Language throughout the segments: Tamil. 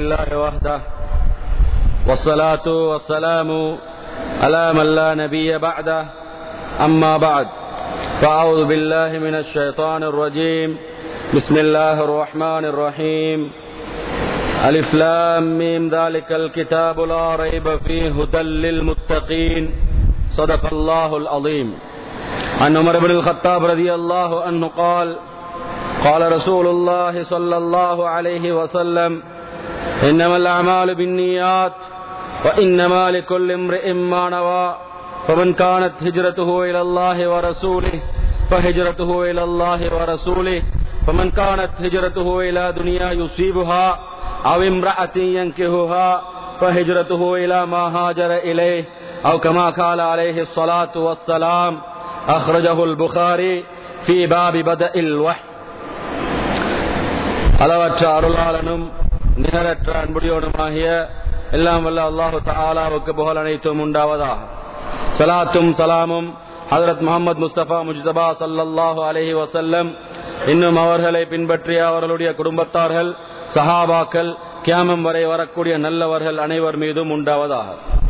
لله وحده والصلاة والسلام على من لا نبي بعده أما بعد فأعوذ بالله من الشيطان الرجيم بسم الله الرحمن الرحيم ألف لام ميم ذلك الكتاب لا ريب فيه هدى للمتقين صدق الله العظيم عن عمر بن الخطاب رضي الله عنه قال قال رسول الله صلى الله عليه وسلم إنما الأعمال بالنيات وإنما لكل امرئ ما نوى فمن كانت هجرته إلى الله ورسوله فهجرته إلى الله ورسوله فمن كانت هجرته إلى دنيا يصيبها أو امرأة ينكهها فهجرته إلى ما هاجر إليه أو كما قال عليه الصلاة والسلام أخرجه البخاري في باب بدء الوحي அளவற்ற அருளாளனும் நிகரற்ற அன்புடையோனுமாகிய எல்லாம் வல்ல அல்லாஹு தாலாவுக்கு புகழ் அனைத்தும் உண்டாவதாக சலாத்தும் சலாமும் ஹதரத் முகமது முஸ்தபா முஜ்தபா சல்லல்லாஹு அலஹி வசல்லம் இன்னும் அவர்களை பின்பற்றிய அவர்களுடைய குடும்பத்தார்கள் சஹாபாக்கள் கியாமம் வரை வரக்கூடிய நல்லவர்கள் அனைவர் மீதும் உண்டாவதாக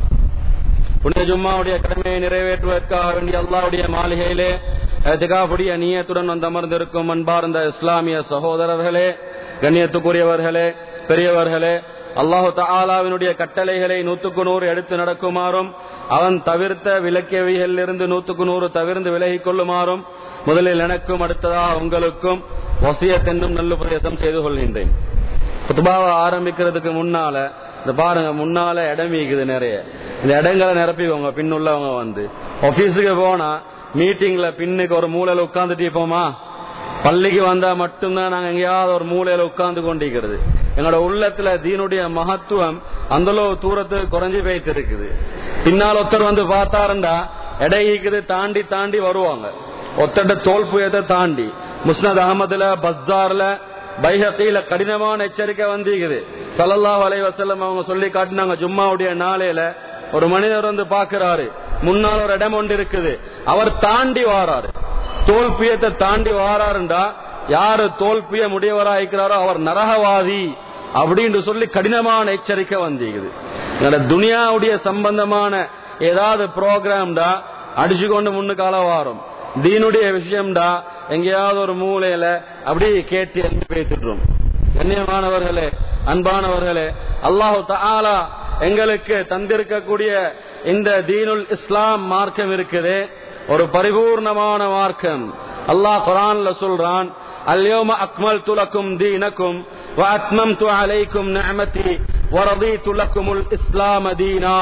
புனித ஜும்மாவுடைய கடமையை நிறைவேற்றுவதற்காக வேண்டிய அல்லாவுடைய மாளிகையிலே திகாவுடைய நீயத்துடன் வந்து அமர்ந்திருக்கும் அன்பார்ந்த இஸ்லாமிய சகோதரர்களே கண்ணியத்துக்குரியவர்களே பெரியவர்களே அல்லாஹு தாலாவினுடைய கட்டளைகளை நூத்துக்கு நூறு எடுத்து நடக்குமாறும் அவன் தவிர்த்த விலக்கியவைகளிலிருந்து நூத்துக்கு நூறு தவிர்த்து விலகிக் கொள்ளுமாறும் முதலில் எனக்கும் அடுத்ததாக உங்களுக்கும் வசியத்தென்னும் நல்ல பிரதேசம் செய்து கொள்கின்றேன் குத்துபாவை ஆரம்பிக்கிறதுக்கு முன்னால இந்த பாருங்க முன்னால இடம் இருக்குது நிறைய இந்த இடங்களை நிரப்பிக்கோங்க பின்னுள்ளவங்க வந்து ஆபீஸுக்கு போனா மீட்டிங்ல பின்னுக்கு ஒரு மூலையில உட்கார்ந்துட்டு போமா பள்ளிக்கு வந்தா மட்டும்தான் நாங்க எங்கேயாவது ஒரு மூலையில உட்கார்ந்து கொண்டிருக்கிறது எங்களோட உள்ளத்துல தீனுடைய மகத்துவம் அந்த தூரத்துக்கு குறைஞ்சு போயிட்டு இருக்குது பின்னால் ஒருத்தர் வந்து பார்த்தாருண்டா இடையிக்குது தாண்டி தாண்டி வருவாங்க ஒத்தட்ட தோல் புயத்தை தாண்டி முஸ்னத் அகமதுல பஸ்தார்ல பைஹத்தில கடினமான எச்சரிக்கை வந்திருக்குது சல்லல்லா அலை வசல்லம் அவங்க சொல்லி காட்டினாங்க ஜும்மாவுடைய நாளையில ஒரு மனிதர் வந்து பாக்குறாரு முன்னால் ஒரு இடம் ஒன்று இருக்குது அவர் தாண்டி வாராரு தோல் புயத்தை தாண்டி வாராருண்டா யாரு தோல் புய முடியவரா இருக்கிறாரோ அவர் நரகவாதி அப்படின்னு சொல்லி கடினமான எச்சரிக்கை வந்திருக்குது துனியாவுடைய சம்பந்தமான ஏதாவது ப்ரோக்ராம்டா அடிச்சு கொண்டு முன்னுக்கால வாரம் தீனுடைய விஷயம்டா எங்கேயாவது ஒரு மூலையில அப்படி கேட்டு எழுப்பி பேசிடுறோம் கண்ணியமானவர்களே அன்பானவர்களே அல்லாஹு தாலா எங்களுக்கு தந்திருக்கக்கூடிய இந்த தீனுல் இஸ்லாம் மார்க்கம் இருக்குது ஒரு பரிபூர்ணமான மார்க்கம் அல்லாஹ் குரான்ல சொல்றான் اليوم أكملت لكم دينكم وأتممت عليكم نعمتي ورضيت لكم الإسلام دينا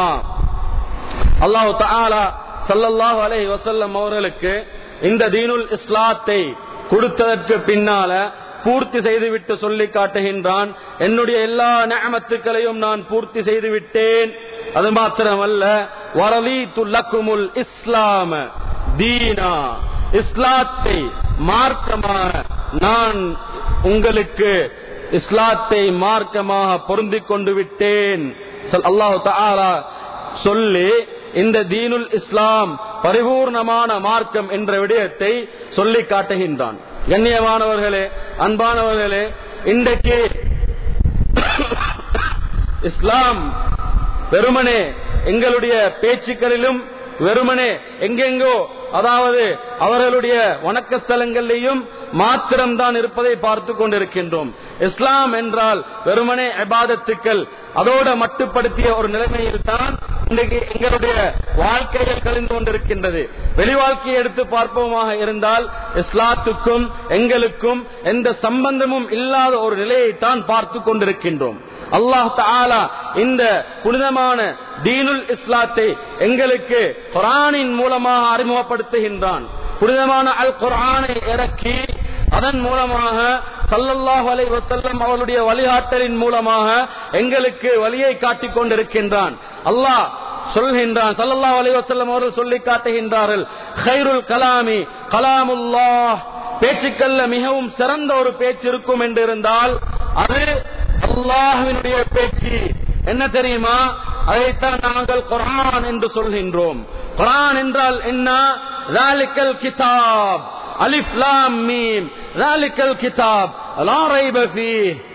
الله تعالى சல்லல்லாஹு அலைஹி வசல்லம் அவர்களுக்கு இந்த தீனுல் இஸ்லாத்தை கொடுத்ததற்கு பின்னால பூர்த்தி செய்துவிட்டு சொல்லி காட்டுகின்றான் என்னுடைய எல்லா நியமத்துக்களையும் நான் பூர்த்தி செய்து விட்டேன் அது மாத்திரமல்ல வரலி துல்லக்குமுல் இஸ்லாம தீனா இஸ்லாத்தை மார்க்கமாக நான் உங்களுக்கு இஸ்லாத்தை மார்க்கமாக பொருந்திக் கொண்டு விட்டேன் அல்லாஹு தாலா சொல்லி இந்த தீனுல் இஸ்லாம் பரிபூர்ணமான மார்க்கம் என்ற விடயத்தை சொல்லி காட்டுகின்றான் கண்ணியமானவர்களே அன்பானவர்களே இன்றைக்கு இஸ்லாம் வெறுமனே எங்களுடைய பேச்சுக்களிலும் வெறுமனே எங்கெங்கோ அதாவது அவர்களுடைய வணக்க ஸ்தலங்களிலேயும் மாத்திரம்தான் இருப்பதை பார்த்து கொண்டிருக்கின்றோம் இஸ்லாம் என்றால் வெறுமனே அபாதத்துக்கள் அதோட மட்டுப்படுத்திய ஒரு நிலைமையில் தான் இன்றைக்கு எங்களுடைய வாழ்க்கைகள் கழிந்து கொண்டிருக்கின்றது வெளி வாழ்க்கையை எடுத்து பார்ப்போமாக இருந்தால் இஸ்லாத்துக்கும் எங்களுக்கும் எந்த சம்பந்தமும் இல்லாத ஒரு நிலையை தான் பார்த்து கொண்டிருக்கின்றோம் அல்லாஹ் தாலா இந்த புனிதமான தீனுல் இஸ்லாத்தை எங்களுக்கு குரானின் மூலமாக அறிமுகப்படுத்துகின்றான் புனிதமான அல் குரானை இறக்கி அதன் மூலமாக சல்லல்லாஹு அலை வசல்லம் அவருடைய வழிகாட்டலின் மூலமாக எங்களுக்கு வழியை காட்டிக் கொண்டிருக்கின்றான் அல்லாஹ் சொல்கின்றான் சல்லல்லாஹு அலைஹி வஸல்லம் அவர்கள் சொல்லி காட்டுகின்றார்கள் கைருல் கலாமி கலாமுல்லாஹ் பேச்சுக்கல்ல மிகவும் சிறந்த ஒரு பேச்சு இருக்கும் என்று இருந்தால் அது அல்லாஹ்வினுடைய பேச்சு என்ன தெரியுமா அதைத்தான் நாங்கள் குரான் என்று சொல்கின்றோம் குரான் என்றால் என்ன ராலிக்கல் கிதாப் அலிஃப் லாம் மீம் ராலிக்கல் கிதாப் லா ரைப ஃபீஹ்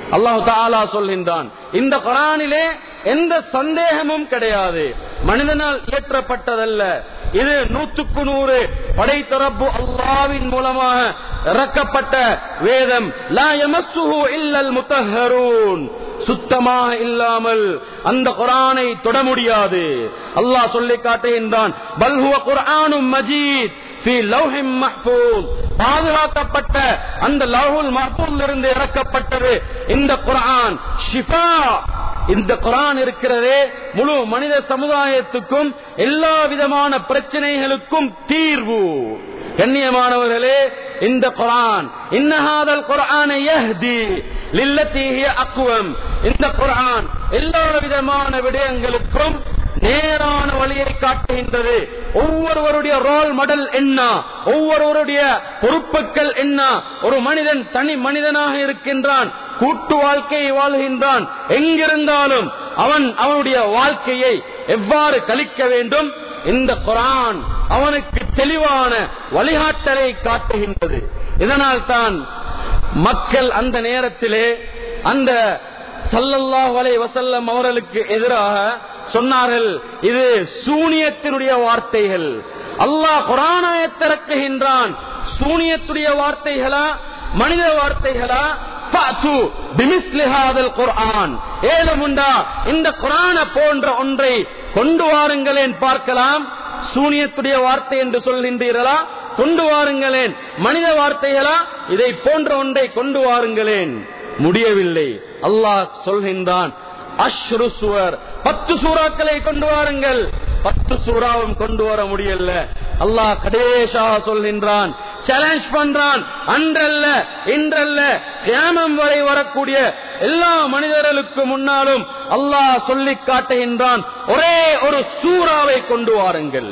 அல்லாஹு தாலா சொல்கின்றான் இந்த குரானிலே எந்த சந்தேகமும் கிடையாது மனிதனால் இயற்றப்பட்டதல்ல இது நூற்றுக்கு நூறு படைத்தரப்பு அல்லாவின் மூலமாக இறக்கப்பட்ட வேதம் லா யமஸ்ஸுஹு இல்லல் முத்தஹரூன் சுத்தமாக இல்லாமல் அந்த குரானை தொட முடியாது அல்லாஹ் சொல்லி காட்டுகின்றான் பல்ஹுவ குர்ஆனும் மஜீத் ஃபீ லௌஹிம் மஹ்ஃபூஸ் பாதுகாக்கப்பட்ட அந்த லௌஹுல் மஹ்ஃபூஸில் இருந்து இறக்கப்பட்டது இந்த குர்ஆன் ஷிஃபா இந்த குரான் இருக்கிறதே முழு மனித சமுதாயத்துக்கும் எல்லா விதமான பிரச்சனைகளுக்கும் தீர்வு கண்ணியமானவர்களே இந்த குரான் இன்னஹாதல் குரான யஹ்தி லில்லதி ஹிய அக்வம் இந்த குரான் எல்லா விதமான விடயங்களுக்கும் நேரான வழியை காட்டுகின்றது ஒவ்வொருவருடைய ரோல் மாடல் என்ன ஒவ்வொருவருடைய பொறுப்புகள் என்ன ஒரு மனிதன் தனி மனிதனாக இருக்கின்றான் கூட்டு வாழ்க்கையை வாழ்கின்றான் எங்கிருந்தாலும் அவன் அவனுடைய வாழ்க்கையை எவ்வாறு கழிக்க வேண்டும் இந்த குரான் அவனுக்கு தெளிவான வழிகாட்டலை காட்டுகின்றது இதனால் தான் மக்கள் அந்த நேரத்திலே அந்த சல்லல்லாஹு அலைஹி வஸல்லம் அவர்களுக்கு எதிராக சொன்னார்கள் இது சூனியத்தினுடைய வார்த்தைகள் அல்லாஹ் குரானாயத்திறக்குகின்றான் சூனியத்துடைய வார்த்தைகளா மனித வார்த்தைகளா ஃபஅத்து பிமிஸ்லி ஹாதல் குர்ஆன் ஏலமுண்டா இந்த குரான போன்ற ஒன்றை கொண்டு வாருங்களேன் பார்க்கலாம் சூனியத்துடைய வார்த்தை என்று சொல்கின்றீர்களா கொண்டு வாருங்களேன் மனித வார்த்தைகளா இதை போன்ற ஒன்றை கொண்டு வாருங்களேன் முடியவில்லை அல்லாஹ் சொல்கின்றான் அஷ்ரு சுவர் பத்து சூறாக்களை கொண்டு வாருங்கள் பத்து சூறாவும் கொண்டு வர முடியல அல்லாஹ் கடைசாக சொல்கின்றான் சேலஞ்ச் பண்றான் அன்றல்ல இன்றல்ல கியாமம் வரை வரக்கூடிய எல்லா மனிதர்களுக்கு முன்னாலும் அல்லாஹ் சொல்லி காட்டுகின்றான் ஒரே ஒரு சூறாவை கொண்டு வாருங்கள்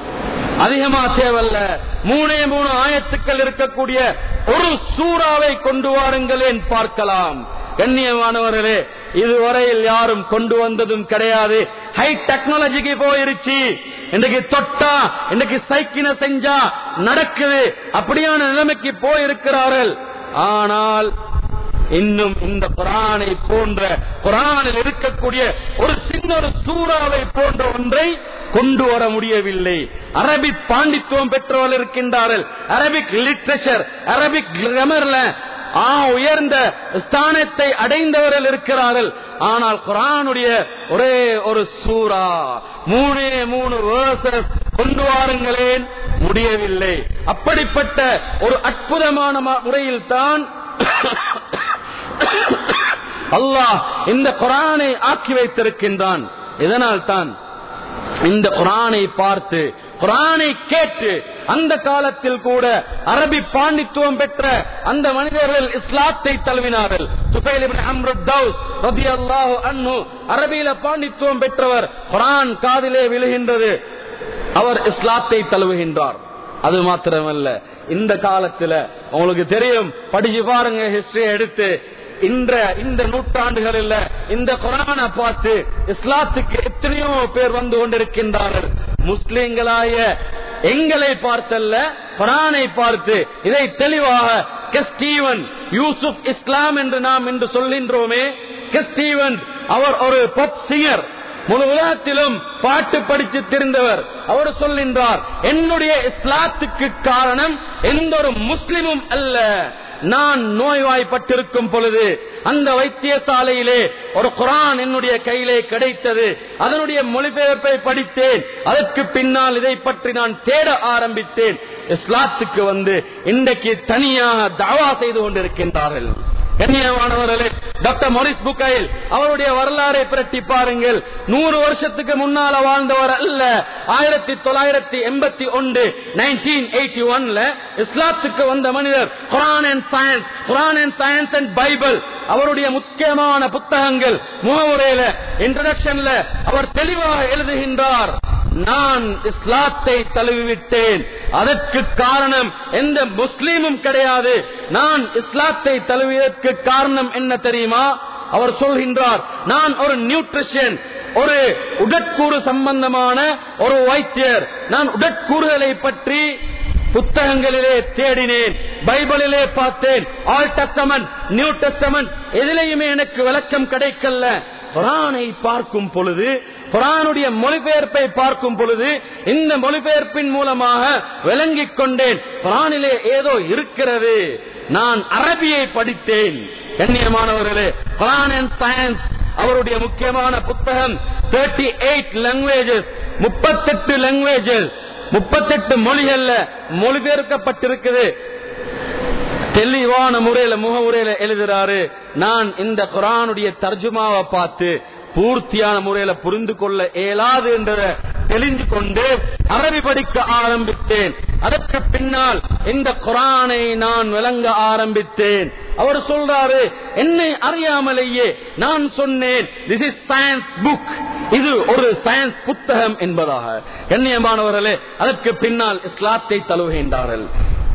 அதிகமா தேவல்ல மூணே மூணு ஆயத்துக்கள் இருக்கக்கூடிய ஒரு சூறாவை கொண்டு வாருங்களேன் பார்க்கலாம் கண்ணியமானவர்களே இதுவரையில் யாரும் கொண்டு வந்ததும் கிடையாது ஹை டெக்னாலஜிக்கு போயிருச்சு இன்னைக்கு தொட்டா இன்னைக்கு சைக்கின செஞ்சா நடக்குது அப்படியான நிலைமைக்கு போயிருக்கிறார்கள் ஆனால் இன்னும் இந்த குரானை போன்ற குரானில் இருக்கக்கூடிய ஒரு சின்ன ஒரு சூறாவை போன்ற ஒன்றை கொண்டு வர முடியவில்லை அரபிக் பாண்டித்துவம் பெற்றவர்கள் இருக்கின்றார்கள் அரபிக் லிட்ரேச்சர் அரபிக் கிராமர்ல ஆ உயர்ந்த ஸ்தானத்தை அடைந்தவர்கள் இருக்கிறார்கள் ஆனால் குரானுடைய ஒரே ஒரு சூரா மூணே மூணு வேர்சஸ் கொண்டு வாருங்களேன் முடியவில்லை அப்படிப்பட்ட ஒரு அற்புதமான முறையில் தான் அல்லாஹ் இந்த குரானை ஆக்கி வைத்திருக்கின்றான் இதனால் தான் இந்த குரானை பார்த்து குரானை கேட்டு அந்த காலத்தில் கூட அரபி பாண்டித்துவம் பெற்ற அந்த மனிதர்கள் இஸ்லாத்தை தழுவினார்கள் துபைல் இப்னு அம்ரு தௌஸ் ரலியல்லாஹு அன்ஹு அரபியில பாண்டித்துவம் பெற்றவர் குரான் காதிலே விழுகின்றது அவர் இஸ்லாத்தை தழுவுகின்றார் அது மாத்திரமல்ல இந்த காலத்துல உங்களுக்கு தெரியும் படிச்சு பாருங்க ஹிஸ்டரி எடுத்து இந்த இந்த நூற்றாண்டுகளில் இந்த குரானை பார்த்து இஸ்லாத்துக்கு எத்தனையோ பேர் வந்து கொண்டிருக்கின்றார்கள் முஸ்லிம்களாய எங்களை பார்த்தல்ல குரானை பார்த்து இதை தெளிவாக கெஸ்டீவன் யூசுப் இஸ்லாம் என்று நாம் இன்று சொல்கின்றோமே கெஸ்டீவன் அவர் ஒரு பப் சிங்கர் முழு உலகத்திலும் பாட்டு படித்து தெரிந்தவர் அவர் சொல்கின்றார் என்னுடைய இஸ்லாத்துக்கு காரணம் எந்த ஒரு முஸ்லிமும் அல்ல நான் நோய்வாய்ப்பட்டிருக்கும் பொழுது அந்த வைத்தியசாலையிலே ஒரு குரான் என்னுடைய கையிலே கிடைத்தது அதனுடைய மொழிபெயர்ப்பை படித்தேன் அதற்கு பின்னால் இதை பற்றி நான் தேட ஆரம்பித்தேன் இஸ்லாத்துக்கு வந்து இன்றைக்கு தனியாக தாவா செய்து கொண்டிருக்கின்றார்கள் கண்ணியமானவர்களே டாக்டர் மொரிஸ் புக்கைல் அவருடைய வரலாறை பிரட்டி பாருங்கள் நூறு வருஷத்துக்கு முன்னால வாழ்ந்தவர் அல்ல ஆயிரத்தி தொள்ளாயிரத்தி எண்பத்தி ஒன்று நைன்டீன் எயிட்டி ஒன்ல இஸ்லாத்துக்கு வந்த மனிதர் Quran and science Quran and science and Bible அவருடைய முக்கியமான புத்தகங்கள் முகவுரையில இன்ட்ரடக்ஷன்ல அவர் தெளிவாக எழுதுகின்றார் நான் இஸ்லாத்தை தழுவிவிட்டேன் அதற்கு காரணம் எந்த முஸ்லீமும் கிடையாது நான் இஸ்லாத்தை தழுவியதற்கு காரணம் என்ன தெரியுமா அவர் சொல்கின்றார் நான் ஒரு நியூட்ரிஷன் ஒரு உடற்கூறு சம்பந்தமான ஒரு வைத்தியர் நான் உடற்கூறுகளை பற்றி புத்தகங்களிலே தேடினேன் பைபிளிலே பார்த்தேன் ஆல் டெஸ்டமெண்ட் நியூ டெஸ்டமெண்ட் எதிலையுமே எனக்கு விளக்கம் கிடைக்கல குரானை பார்க்கும் பொழுது குரானுடைய மொழிபெயர்ப்பை பார்க்கும் பொழுது இந்த மொழிபெயர்ப்பின் மூலமாக விளங்கிக் கொண்டேன் குரானிலே ஏதோ இருக்கிறது நான் அரபியை படித்தேன் கண்ணியமானவர்களே குரான் அண்ட் சயின்ஸ் அவருடைய முக்கியமான புத்தகம் தேர்ட்டி எயிட் லாங்குவேஜஸ் முப்பத்தெட்டு லாங்குவேஜஸ் முப்பத்தெட்டு மொழிகள்ல மொழிபெயர்க்கப்பட்டிருக்குது தெளிவான முறையில முகவுரையில எழுதுறாரு நான் இந்த குரானுடைய தர்ஜுமாவை பார்த்து பூர்த்தியான முறையில புரிந்து கொள்ள இயலாது என்ற தெளிந்து கொண்டு அரபி படிக்க ஆரம்பித்தேன் அதற்கு பின்னால் இந்த குரானை நான் விளங்க ஆரம்பித்தேன் அவர் சொல்றாரு என்னை அறியாமலேயே நான் சொன்னேன் திஸ் இஸ் சயின்ஸ் புக் இது ஒரு சயின்ஸ் புத்தகம் என்பதாக கண்ணியமானவர்களே அதற்கு பின்னால் இஸ்லாத்தை தழுவுகின்றார்கள்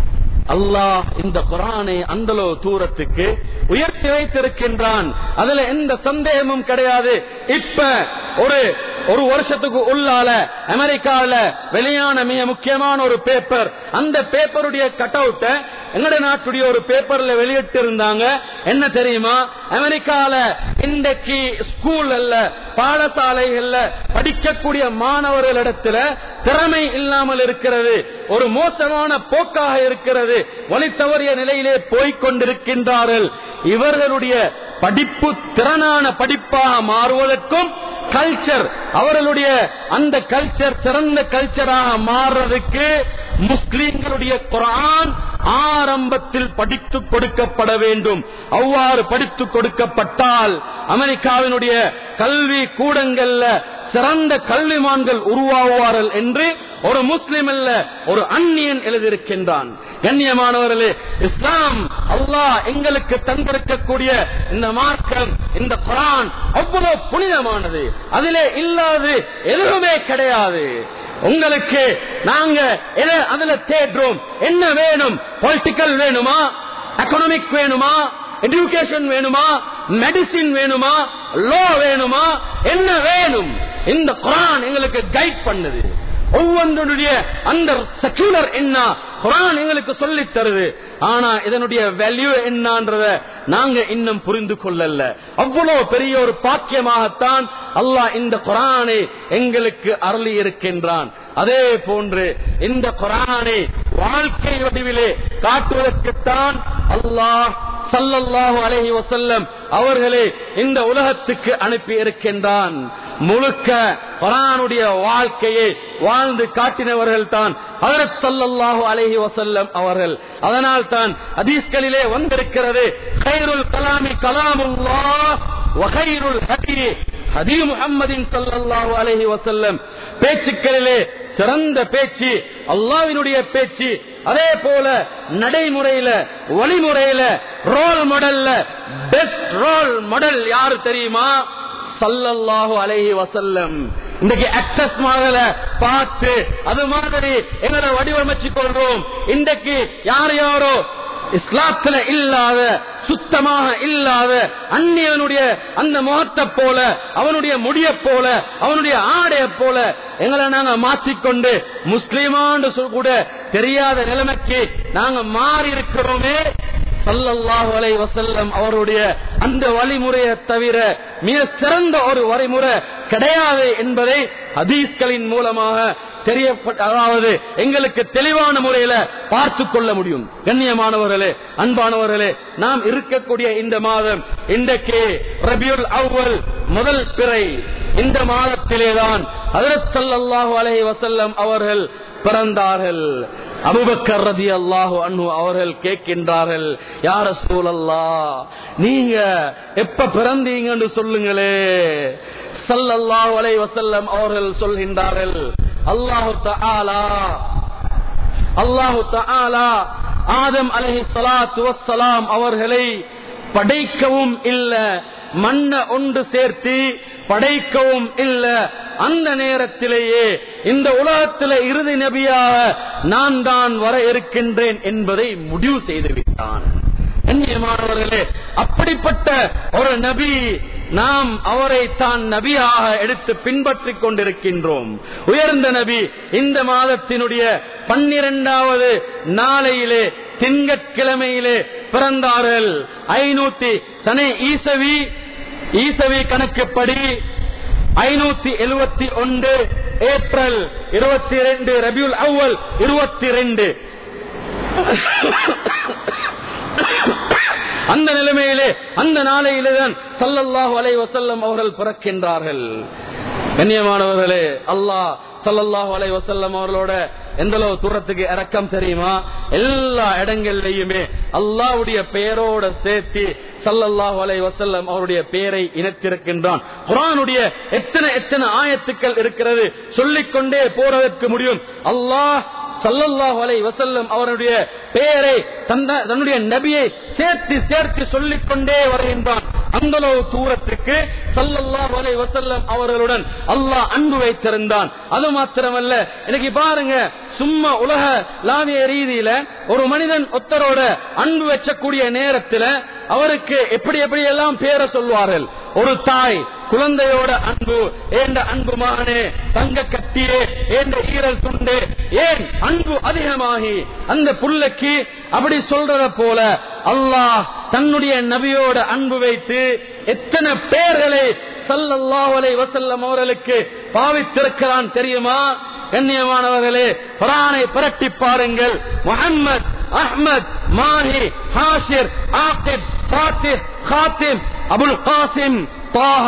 அல்லாஹ் இந்த குரானை அந்தளோ தூரத்துக்கு உயர்த்தி வைத்திருக்கின்றான் அதுல எந்த சந்தேகமும் கிடையாது இப்ப ஒரு ஒரு வருஷத்துக்கு உள்ளால அமெரிக்கால வெளியான மிக முக்கியமான ஒரு பேப்பர் அந்த பேப்பருடைய கட் அவுட்ட எங்கட நாட்டுடைய ஒரு பேப்பர்ல வெளியிட்டு இருந்தாங்க என்ன தெரியுமா அமெரிக்கால இன்றைக்கு ஸ்கூல் அல்ல பாடசாலைகள்ல படிக்கக்கூடிய மாணவர்களிடத்துல திறமை இல்லாமல் இருக்கிறது ஒரு மோசமான போக்காக இருக்கிறது வழி தவறிய நிலையிலே போய்க் கொண்டிருக்கின்றார்கள் இவர்களுடைய படிப்பு திறனான படிப்பாக மாறுவதற்கும் கல்ச்சர் அவர்களுடைய அந்த கல்ச்சர் சிறந்த கல்ச்சராக மாறுறதுக்கு முஸ்லிம்களுடைய குரான் ஆரம்பத்தில் படித்துக் கொடுக்கப்பட வேண்டும் அவ்வாறு படித்துக் கொடுக்கப்பட்டால் அமெரிக்காவினுடைய கல்வி கூடங்கள்ல சிறந்த கல்விமான்கள் உருவாகுவார்கள் என்று ஒரு முஸ்லிம் அல்ல ஒரு அந்நியன் எழுதியிருக்கின்றான் கண்ணியமானவர்களே இஸ்லாம் அல்லாஹ் எங்களுக்கு தந்திருக்கக்கூடிய இந்த மார்க்கம் இந்த குரான் அவ்வளவு புனிதமானது அதிலே இல்லாது எதுவுமே கிடையாது உங்களுக்கு நாங்க எதை அதுல தேடுறோம் என்ன வேணும் பொலிட்டிக்கல் வேணுமா எக்கனாமிக் வேணுமா எஜுகேஷன் வேணுமா மெடிசின் வேணுமா லோ வேணுமா என்ன வேணும் இந்த குரான் எங்களுக்கு கைட் பண்ணுது ஒவ்வொன்றுடைய அந்த செக்யூலர் என்ன குரான் எங்களுக்கு சொல்லி தருது ஆனா இதனுடைய வேல்யூ என்னன்றத நாங்க இன்னும் புரிந்து கொள்ளல அவ்வளவு பெரிய ஒரு பாக்கியமாகத்தான் அல்லாஹ் இந்த குரானை எங்களுக்கு அருளி இருக்கின்றான் அதே போன்று இந்த குரானை வாழ்க்கை வடிவிலே காட்டுவதற்குத்தான் அல்லாஹ் சல்லல்லாஹு அலைஹி வசல்லம் அவர்களே இந்த உலகத்துக்கு அனுப்பி இருக்கின்றான் முழுக்க குரானுடைய வாழ்க்கையை வாழ்ந்து காட்டினவர்கள் தான் ஹதரத் சல்லல்லாஹு அலைஹி வசல்லம் அவர்கள் அதனால் தான் ஹதீஸ்களிலே வந்திருக்கிறது கைருல் கலாமி கலாமுல்லாஹ் வகைருல் ஹதி ஹதி முஹம்மதின் சல்லல்லாஹு அலைஹி வசல்லம் பேச்சுக்களிலே சிறந்த பேச்சு அல்லாவினுடைய பேச்சு அதே போல நடைமுறையில வழிமுறையில ரோல் மாடல்ல பெஸ்ட் ரோல் மாடல் யாரு தெரியுமா சல்லல்லாஹு அலைஹி வசல்லம் இன்றைக்கு ஆக்டர்ஸ் மாதிரி பார்த்து அது மாதிரி எங்களை வடிவமைச்சு கொள்றோம் இன்றைக்கு யார் யாரோ இஸ்லாத்துல இல்லாத சுத்தமாக இல்லாத அந்நியவனுடைய அந்த முகத்தை போல அவனுடைய முடிய போல அவனுடைய ஆடைய போல எங்களை நாங்க மாற்றிக்கொண்டு முஸ்லிமான்னு சொல் கூட தெரியாத நிலைமைக்கு நாங்க மாறி இருக்கிறோமே சல்லல்லாஹு அலை வசல்லம் அவருடைய அந்த வழிமுறையை தவிர மிக சிறந்த ஒரு வழிமுறை கிடையாது என்பதை ஹதீஸ்களின் மூலமாக தெரியப்பட்ட அதாவது எங்களுக்கு தெளிவான முறையில பார்த்து கொள்ள முடியும் கண்ணியமானவர்களே அன்பானவர்களே நாம் இருக்கக்கூடிய இந்த மாதம் இன்றைக்கு ரபியுல் அவ்வல் முதல் பிறை இந்த மாதத்திலேதான் ஹதரத் ஸல்லல்லாஹு அலைஹி வஸல்லம் அவர்கள் பிறந்தார்கள் அபுபக்கர் ரதி அல்லாஹு அன்ஹு அவர்கள் கேட்கின்றார்கள் யார சூழல்லா நீங்க எப்ப பிறந்தீங்கன்னு சொல்லுங்களே சல்லல்லாஹு அலைஹி வஸல்லம் அவர்கள் சொல்கின்றார்கள் அல்லாஹு தஆலா அல்லாஹு தஆலா ஆதம் அலைஹி ஸலாத்து வஸ்ஸலாம் அவர்களை படைக்கவும் இல்ல மண்ண ஒன்று சேர்த்து படைக்கவும் இல்ல அந்த நேரத்திலேயே இந்த உலகத்தில இறுதி நபியாக நான் தான் வர இருக்கின்றேன் என்பதை முடிவு செய்து விட்டான் கண்ணியமானவர்களே அப்படிப்பட்ட ஒரு நபி நாம் அவரை தான் நபியாக எடுத்து பின்பற்றிக் கொண்டிருக்கின்றோம் உயர்ந்த நபி இந்த மாதத்தினுடைய பன்னிரண்டாவது நாளையிலே திங்கட்கிழமையிலே பிறந்தார்கள் ஐநூத்தி சனே ஈசவி ஈசவி கணக்குப்படி ஐநூத்தி எழுபத்தி ஒன்று ஏப்ரல் இருபத்தி ரெண்டு ரபியுல் அவ்வல் இருபத்தி ரெண்டு அந்த நிலைமையிலே அந்த நாளையிலே தான் சல்லல்லாஹு அலை வசல்லம் அவர்கள் பிறக்கின்றார்கள் கண்ணியமானவர்களே அல்லாஹ் சல்லல்லாஹு அலை வசல்லம் அவர்களோட எந்த அளவு தூரத்துக்கு இறக்கம் தெரியுமா எல்லா இடங்கள்லயுமே அல்லாவுடைய பெயரோட சேர்த்து சல்லல்லாஹு அலை வசல்லம் அவருடைய பெயரை இணைத்திருக்கின்றான் குரானுடைய எத்தனை எத்தனை ஆயத்துக்கள் இருக்கிறது சொல்லிக்கொண்டே போறதற்கு முடியும் அல்லாஹ் சல்லல்லாஹு அலை வசல்லம் அவருடைய பெயரை தன்னுடைய நபியை சேர்த்து சேர்த்து சொல்லிக்கொண்டே வருகின்றான் அந்த தூரத்துக்கு சல்லல்லாஹு அலை வசல்லம் அவர்களுடன் அல்லாஹ் அன்பு வைத்திருந்தான் அது மாத்திரமல்ல இன்னைக்கு பாருங்க சும்மா உலக லாவிய ரீதியில ஒரு மனிதன் ஒத்தரோட அன்பு வச்சக்கூடிய நேரத்தில் அவருக்கு எப்படி எப்படி எல்லாம் பேரை சொல்வார்கள் ஒரு தாய் குழந்தையோட அன்பு ஏண்ட அன்பு மகனே தங்க கட்டியே ஏண்ட ஈரல் துண்டு ஏன் அன்பு அதிகமாகி அந்த புள்ளைக்கு அப்படி சொல்றத போல அல்லாஹ் தன்னுடைய நபியோட அன்பு வைத்து எத்தனை பேர்களை சல்லல்லாஹலை வசல்லம் அவர்களுக்கு பாவித்திருக்கிறான் தெரியுமா கண்ணியமானவர்களே குரானை புரட்டி பாருங்கள் முகம்மது அஹ்மத் மாஹி ஹாஷிர் ஆகிப் ஃபாத்திஹ் காத்திம் அபுல் காசிம் طه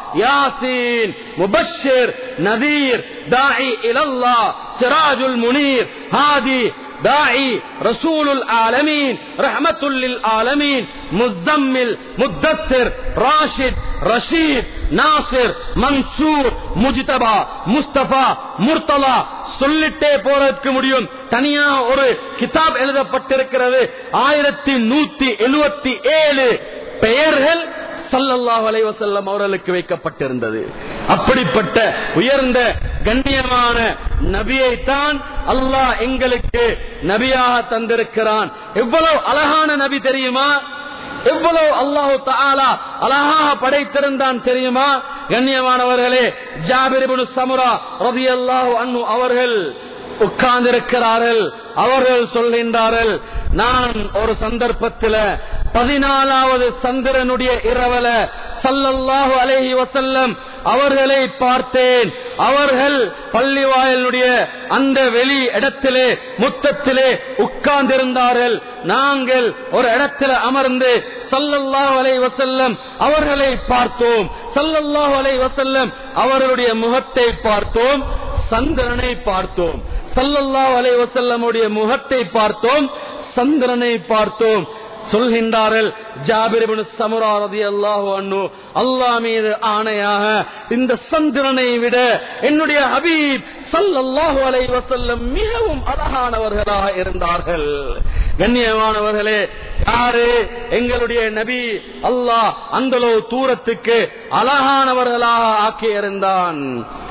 ياسين مبشر نذير داعي الى الله سراج المنير هادي داعي رسول العالمين رحمة للعالمين مزمل مدثر راشد رشيد நாசிர் மன்சூர் முஜிதபா முஸ்தபா முர்தலா சொல்லிட்டே போறதுக்கு முடியும் தனியா ஒரு கிதாப் எழுதப்பட்டிருக்கிறது ஆயிரத்தி நூத்தி எழுபத்தி ஏழு பெயர்கள் சல்லல்லாஹு அலைவசல்லம் அவர்களுக்கு வைக்கப்பட்டிருந்தது அப்படிப்பட்ட உயர்ந்த கண்ணியமான நபியைத்தான் அல்லாஹ் எங்களுக்கு நபியாக தந்திருக்கிறான் எவ்வளவு அழகான நபி தெரியுமா எவ்வளவு அல்லாஹு தாலா அழகாக படைத்திருந்தான் தெரியுமா கண்ணியமானவர்களே ஜாபிரிபுன் சமுரா ரவி அல்லாஹு அன்னு அவர்கள் உட்கார்ந்திருக்கிறார்கள் அவர்கள் சொல்கின்றார்கள் நான் ஒரு சந்தர்ப்பத்தில் பதினாலாவது சந்திரனுடைய இரவல சல்லல்லாஹு அலேஹி வசல்லம் அவர்களை பார்த்தேன் அவர்கள் பள்ளிவாயலுடைய அந்த வெளி இடத்திலே முத்தத்திலே உட்கார்ந்திருந்தார்கள் நாங்கள் ஒரு இடத்தில் அமர்ந்து சல்லல்லாஹு அலை வசல்லம் அவர்களை பார்த்தோம் சல்லல்லாஹு அலை வசல்லம் அவர்களுடைய முகத்தை பார்த்தோம் சந்திரனை பார்த்தோம் சல்லல்லாஹு அலை வசல்லமுடைய முகத்தை பார்த்தோம் சந்திரனை பார்த்தோம் சொல்கின்றார்கள் ஜாபிரிபின் சமுரா ரதி அல்லாஹு அண்ணு அல்லாஹ் மீது ஆணையாக இந்த சந்திரனை விட என்னுடைய ஹபீப் சல்லல்லாஹு அலை வசல்லம் மிகவும் அழகானவர்களாக இருந்தார்கள் கண்ணியமானவர்களே யாரு எங்களுடைய நபி அல்லாஹ் அந்தளவு தூரத்துக்கு அழகானவர்களாக ஆக்கியிருந்தான்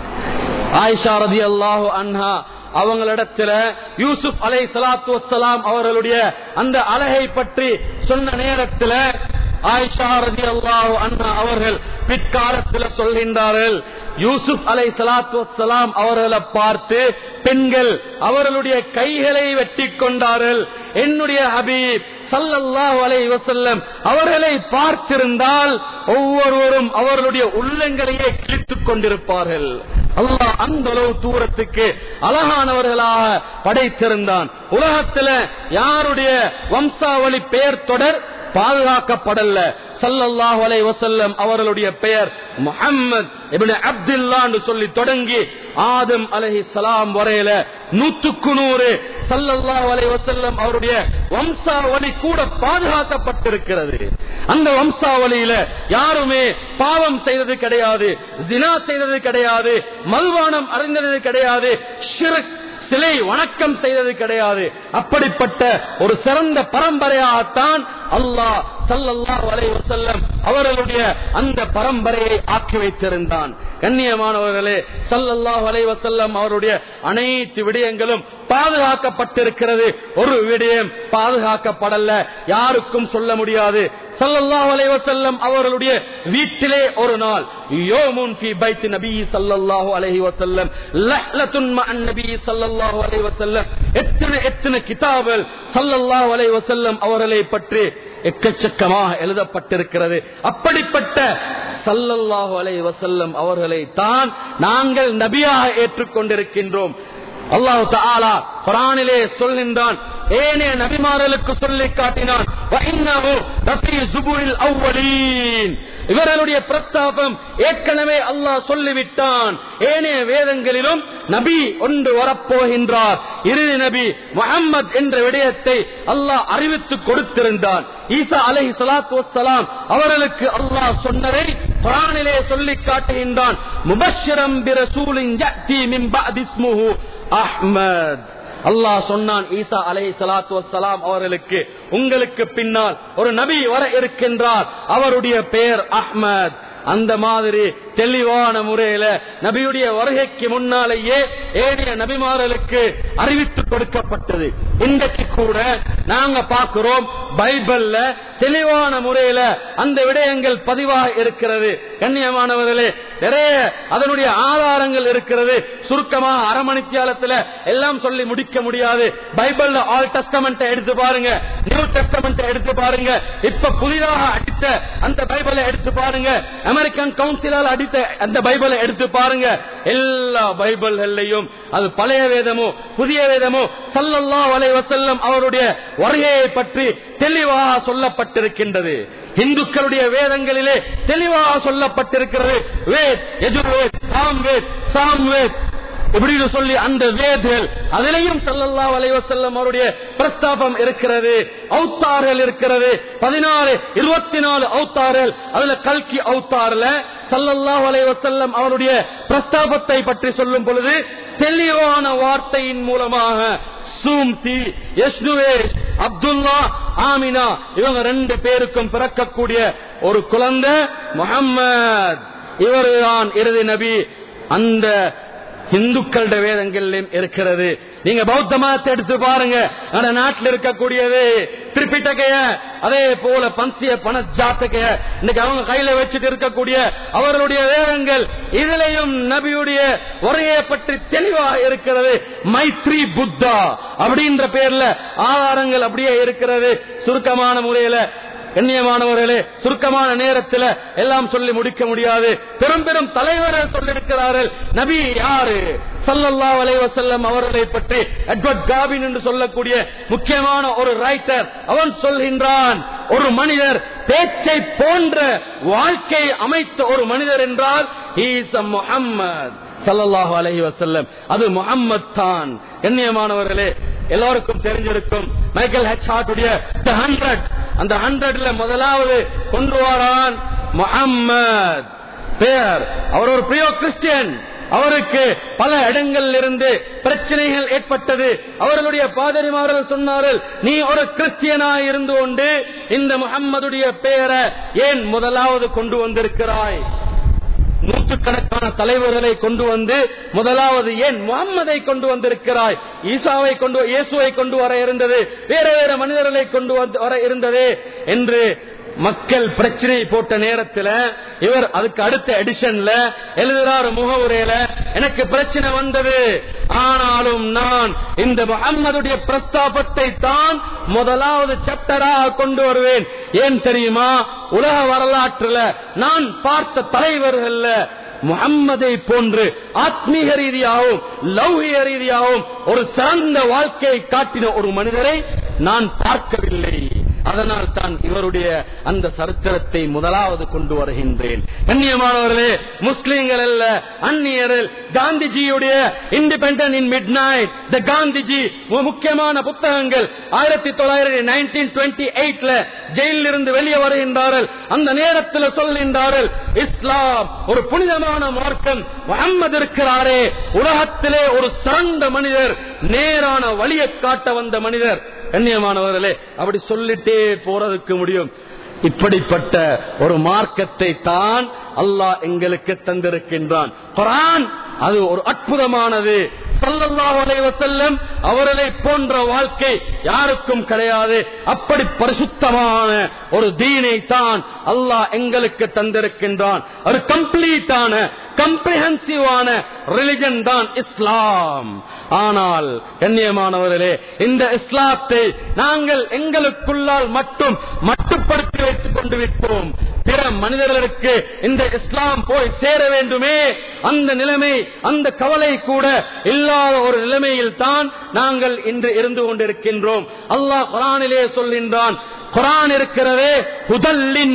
ஆயிஷா ரதி அல்லாஹு அன்ஹா அவங்களிடத்துல யூசுப் அலை சலாத்து வசலாம் அவர்களுடைய அந்த அழகை பற்றி சொன்ன நேரத்தில் ஆயிஷா ரதி அல்லாஹு அண்ணா அவர்கள் பிற்காலத்தில் சொல்கின்றார்கள் யூசுப் அலை சலாத்து வசலாம் அவர்களை பார்த்து பெண்கள் அவர்களுடைய கைகளை வெட்டி கொண்டார்கள் என்னுடைய ஹபீப் சல்லல்லாஹு அலை வசல்லம் அவர்களை பார்த்திருந்தால் ஒவ்வொருவரும் அவர்களுடைய உள்ளங்களையே கிழித்துக் கொண்டிருப்பார்கள் அல்லாஹ் அந்த அளவு தூரத்துக்கு அழகானவர்களாக படைத்திருந்தான் உலகத்தில் யாருடைய வம்சாவளி பெயர் தொடர் பாதுகாக்கப்படல சல்லல்லாஹு அலை வசல்லம் அவர்களுடைய பெயர் முகம்மது இபின் அப்துல்லா சொல்லி தொடங்கி ஆதம் அலஹி சலாம் வரையில நூத்துக்கு நூறு சல்லல்லாஹு அலை வசல்லம் அவருடைய வம்சாவளி கூட பாதுகாக்கப்பட்டிருக்கிறது அந்த வம்சாவளியில யாருமே பாவம் செய்தது கிடையாது ஜினா செய்தது கிடையாது மல்வானம் அறிந்தது கிடையாது ஷிரக் சிலை வணக்கம் செய்தது கிடையாது அப்படிப்பட்ட ஒரு சிறந்த பரம்பரையாகத்தான் அல்லாஹ் சல்லல்லாஹு அலைஹி வஸல்லம் அவர்களுடைய அந்த பரம்பரையை ஆக்கி வைத்திருந்தான் கண்ணியமானவர்களே சல்லல்லாஹு அலைஹி வஸல்லம் அவருடைய அனைத்து விடயங்களும் பாதுகாக்கப்பட்டிருக்கிறது ஒரு விடயம் பாதுகாக்கப்படல யாருக்கும் சொல்ல முடியாது ஸல்லல்லாஹு அலைஹி வஸல்லம் அவர்களுடைய வீட்டிலே ஒரு நாள் யோமுன் ஃபி பைத் நபி ஸல்லல்லாஹு அலைஹி வஸல்லம் லஹ்லத்துன் மஅன் நபி ஸல்லல்லாஹு அலைஹி வஸல்லம் எத்தனை எத்தனை கிதாபுகள் ஸல்லல்லாஹு அலைஹி வஸல்லம் அவர்களை பற்றி எக்கச்சக்கமாக எழுதப்பட்டிருக்கிறது அப்படிப்பட்ட சல்லல்லாஹு அலைஹி வஸல்லம் அவர்களை தான் நாங்கள் நபியாக ஏற்றுக்கொண்டிருக்கின்றோம் அல்லாஹு தஆலா குர்ஆனிலே சொல்கின்றான் ஏனைய நபிமார்களுக்கு சொல்லி காட்டினான் வஇன்னஹு லஃபீ ஸுபுரில் அவ்வலீன் இவர்களுடைய பிரஸ்தாபம் ஏற்கனவே அல்லாஹ் சொல்லிவிட்டான் ஏனைய வேதங்களிலும் நபி ஒன்று வரப்போகின்றார் இறுதி நபி முஹம்மத் என்ற விடயத்தை அல்லாஹ் அறிவித்து கொடுத்திருந்தான் ஈசா அலைஹி ஸலாத்து வஸ்ஸலாம் அவர்களுக்கு அல்லாஹ் சொன்னதை குர்ஆனிலே சொல்லி காட்டுகின்றான் முபஷ்ஷிரம் பிரசூலின் யஅதி மின் பஅதி இஸ்முஹு அஹ்மத் அல்லாஹ் சொன்னான் ஈசா அலை சலாத்து வசலாம் அவர்களுக்கு உங்களுக்கு பின்னால் ஒரு நபி வர இருக்கின்றார் அவருடைய பெயர் அஹ்மத் அந்த மாதிரி தெளிவான முறையில நபியுடைய வருகைக்கு முன்னாலேயே ஏனைய நபிமார்களுக்கு அறிவித்து கொடுக்கப்பட்டது இன்றைக்கு கூட நாங்க பார்க்கிறோம் பைபிள்ல தெளிவான முறையில அந்த விடயங்கள் பதிவாக இருக்கிறது கண்ணியமானவர்களே நிறைய அதனுடைய ஆதாரங்கள் இருக்கிறது சுருக்கமாக அரமணித்தியாலத்துல எல்லாம் சொல்லி முடிக்க முடியாது பைபிள்ல ஆல் டெஸ்டமெண்ட் எடுத்து பாருங்க நியூ டெஸ்டமெண்ட் எடுத்து பாருங்க இப்ப புதிதாக அடித்த அந்த பைபிளை எடுத்து பாருங்க அமெரிக்கன் கவுன்சிலால் அடித்த அந்த பைபிளை எடுத்து பாருங்க எல்லா பைபிள்கள்லையும் அது பழைய வேதமோ புதிய வேதமோ சல்லல்லாஹு அலைஹி வஸல்லம் அவருடைய வருகையை பற்றி தெளிவாக சொல்லப்பட்டிருக்கின்றது இந்துக்களுடைய வேதங்களிலே தெளிவாக சொல்லப்பட்டிருக்கிறது வேத் எஜுர்வேத் சாம்வேத் சாம்வேத் இப்படின்னு சொல்லி அந்த வேதல் அதிலையும் ஸல்லல்லாஹு அலைஹி வஸல்லம் அவருடைய பிரஸ்தாபம் இருக்கிறது அவுத்தார்கள் இருக்கிறது பதினாறு இருபத்தி நாலு அவுத்தார்கள் அதுல கல்கி அவுத்தார்ல ஸல்லல்லாஹு அலைஹி வஸல்லம் அவருடைய பிரஸ்தாபத்தை பற்றி சொல்லும் பொழுது தெளிவான வார்த்தையின் மூலமாக சூம்தி யஷ்னுவேஷ் அப்துல்லா ஆமினா இவங்க ரெண்டு பேருக்கும் பிறக்கக்கூடிய ஒரு குழந்தை முஹம்மத் இவர்தான் இறுதி நபி அந்த இந்துக்களுடைய வேதங்களிலும் இருக்கிறது நீங்க பௌத்த மதத்தை எடுத்து பாருங்க அந்த நாட்டில் இருக்கக்கூடியது திரிப்பிட்டகைய அதே போல பன்சிய பண ஜாத்தகைய இன்னைக்கு அவங்க கையில வச்சுட்டு இருக்கக்கூடிய அவர்களுடைய வேதங்கள் இதுலயும் நபியுடைய உரையை பற்றி தெளிவாக இருக்கிறது மைத்ரி புத்தா அப்படின்ற பேர்ல ஆதாரங்கள் அப்படியே இருக்கிறது சுருக்கமான முறையில கண்ணியமானவர்களே சுருக்கமான நேரத்தில் எல்லாம் சொல்லி முடிக்க முடியாது பெரும் பெரும் தலைவர்கள் சொல்லியிருக்கிறார்கள் நபி யாரு சல்லல்லா வலைவசல்லம் அவர்களை பற்றி எட்வர்ட் காபின் என்று சொல்லக்கூடிய முக்கியமான ஒரு ரைட்டர் அவன் சொல்கின்றான் ஒரு மனிதர் பேச்சை போன்ற வாழ்க்கை அமைத்த ஒரு மனிதர் என்றால் ஈஸ் முஹம்மத் சல்லல்லாஹு அலைஹி வஸல்லம் அது முஹம்மத் தான் கண்ணியமானவர்களே எல்லாருக்கும் தெரிஞ்சிருக்கும் மைக்கேல் ஹெச் ஹார்ட்டுடைய தி ஹண்ட்ரட் அந்த ஹண்ட்ரட்ல முதலாவது கொண்டு வரான் முஹம்மத் பேர் அவர் ஒரு பிரியோ கிறிஸ்டியன் அவருக்கு பல இடங்களில் இருந்து பிரச்சனைகள் ஏற்பட்டது அவர்களுடைய பாதிரிமார்கள் சொன்னார்கள் நீ ஒரு கிறிஸ்டியனாய் இருந்து கொண்டு இந்த முகம்மதுடைய பெயரை ஏன் முதலாவது கொண்டு வந்திருக்கிறாய் நூற்றுக்கணக்கான தலைவர்களை கொண்டு வந்து முதலாவது ஏன் முகம்மதை கொண்டு வந்திருக்கிறாய் ஈசாவை கொண்டு இயேசுவை கொண்டு வர இருந்தது வேற வேற மனிதர்களை கொண்டு வந்து வர இருந்தது என்று மக்கள் பிரச்சனை போட்ட நேரத்தில் இவர் அதுக்கு அடுத்த எடிஷன்ல எழுதுறாரு முகவுரையில எனக்கு பிரச்சனை வந்தது ஆனாலும் நான் இந்த முகம்மதுடைய பிரஸ்தாபத்தை தான் முதலாவது சாப்டராக கொண்டு வருவேன் ஏன் தெரியுமா உலக வரலாற்றுல நான் பார்த்த தலைவர்கள்ல முகம்மதை போன்று ஆத்மீக ரீதியாகவும் லௌகிய ரீதியாகவும் ஒரு சிறந்த வாழ்க்கையை காட்டின ஒரு மனிதரை நான் பார்க்கவில்லை அதனால் தான் இவருடைய அந்த சரித்திரத்தை முதலாவது கொண்டு வருகின்றேன் கண்ணியமானவர்களே முஸ்லீம்கள் அல்ல அந்நியரில் காந்திஜியுடைய independent in midnight the Gandhiji முக்கியமான புத்தகங்கள் ஆயிரத்தி தொள்ளாயிரத்தி நைன்டீன் டுவெண்ட்டி எயிட்ல ஜெயிலில் இருந்து வெளியே வருகின்றார்கள் அந்த நேரத்தில் சொல்கின்றார்கள் இஸ்லாம் ஒரு புனிதமான மார்க்கம் முகம்மது இருக்கிறாரே உலகத்திலே ஒரு சிறந்த மனிதர் நேரான வழியை காட்ட வந்த மனிதர் கண்ணியமானவர்களே அப்படி சொல்லிட்டே போறதுக்கு முடியும் இப்படிப்பட்ட ஒரு மார்க்கத்தை தான் அல்லாஹ் எங்களுக்கு தந்திருக்கின்றான் குரான் அது ஒரு அற்புதமானது சல்லல்லாஹு அலைஹி வஸல்லம் அவர்களை போன்ற வாழ்க்கை யாருக்கும் கிடையாது அப்படி பரிசுத்தமான ஒரு தீனை தான் அல்லாஹ் எங்களுக்கு தந்திருக்கின்றான் ஒரு கம்ப்ளீட்டான கம்ப்ரிஹென்சிவான ரிலிஜன் தான் இஸ்லாம் ஆனால் கண்ணியமானவர்களே இந்த இஸ்லாத்தை நாங்கள் எங்களுக்குள்ளால் மட்டும் மட்டுப்படுத்தி வைத்துக் கொண்டு விட்டோம் பிற மனிதர்களுக்கு இந்த இஸ்லாம் போய் சேர வேண்டுமே அந்த நிலைமை அந்த கவலை கூட இல்லாத ஒரு நிலைமையில் தான் நாங்கள் இன்று இருந்து கொண்டிருக்கின்றோம் அல்லாஹ் குரானிலே சொல்கின்றான் குரான் இருக்கிறதே முதல்லின்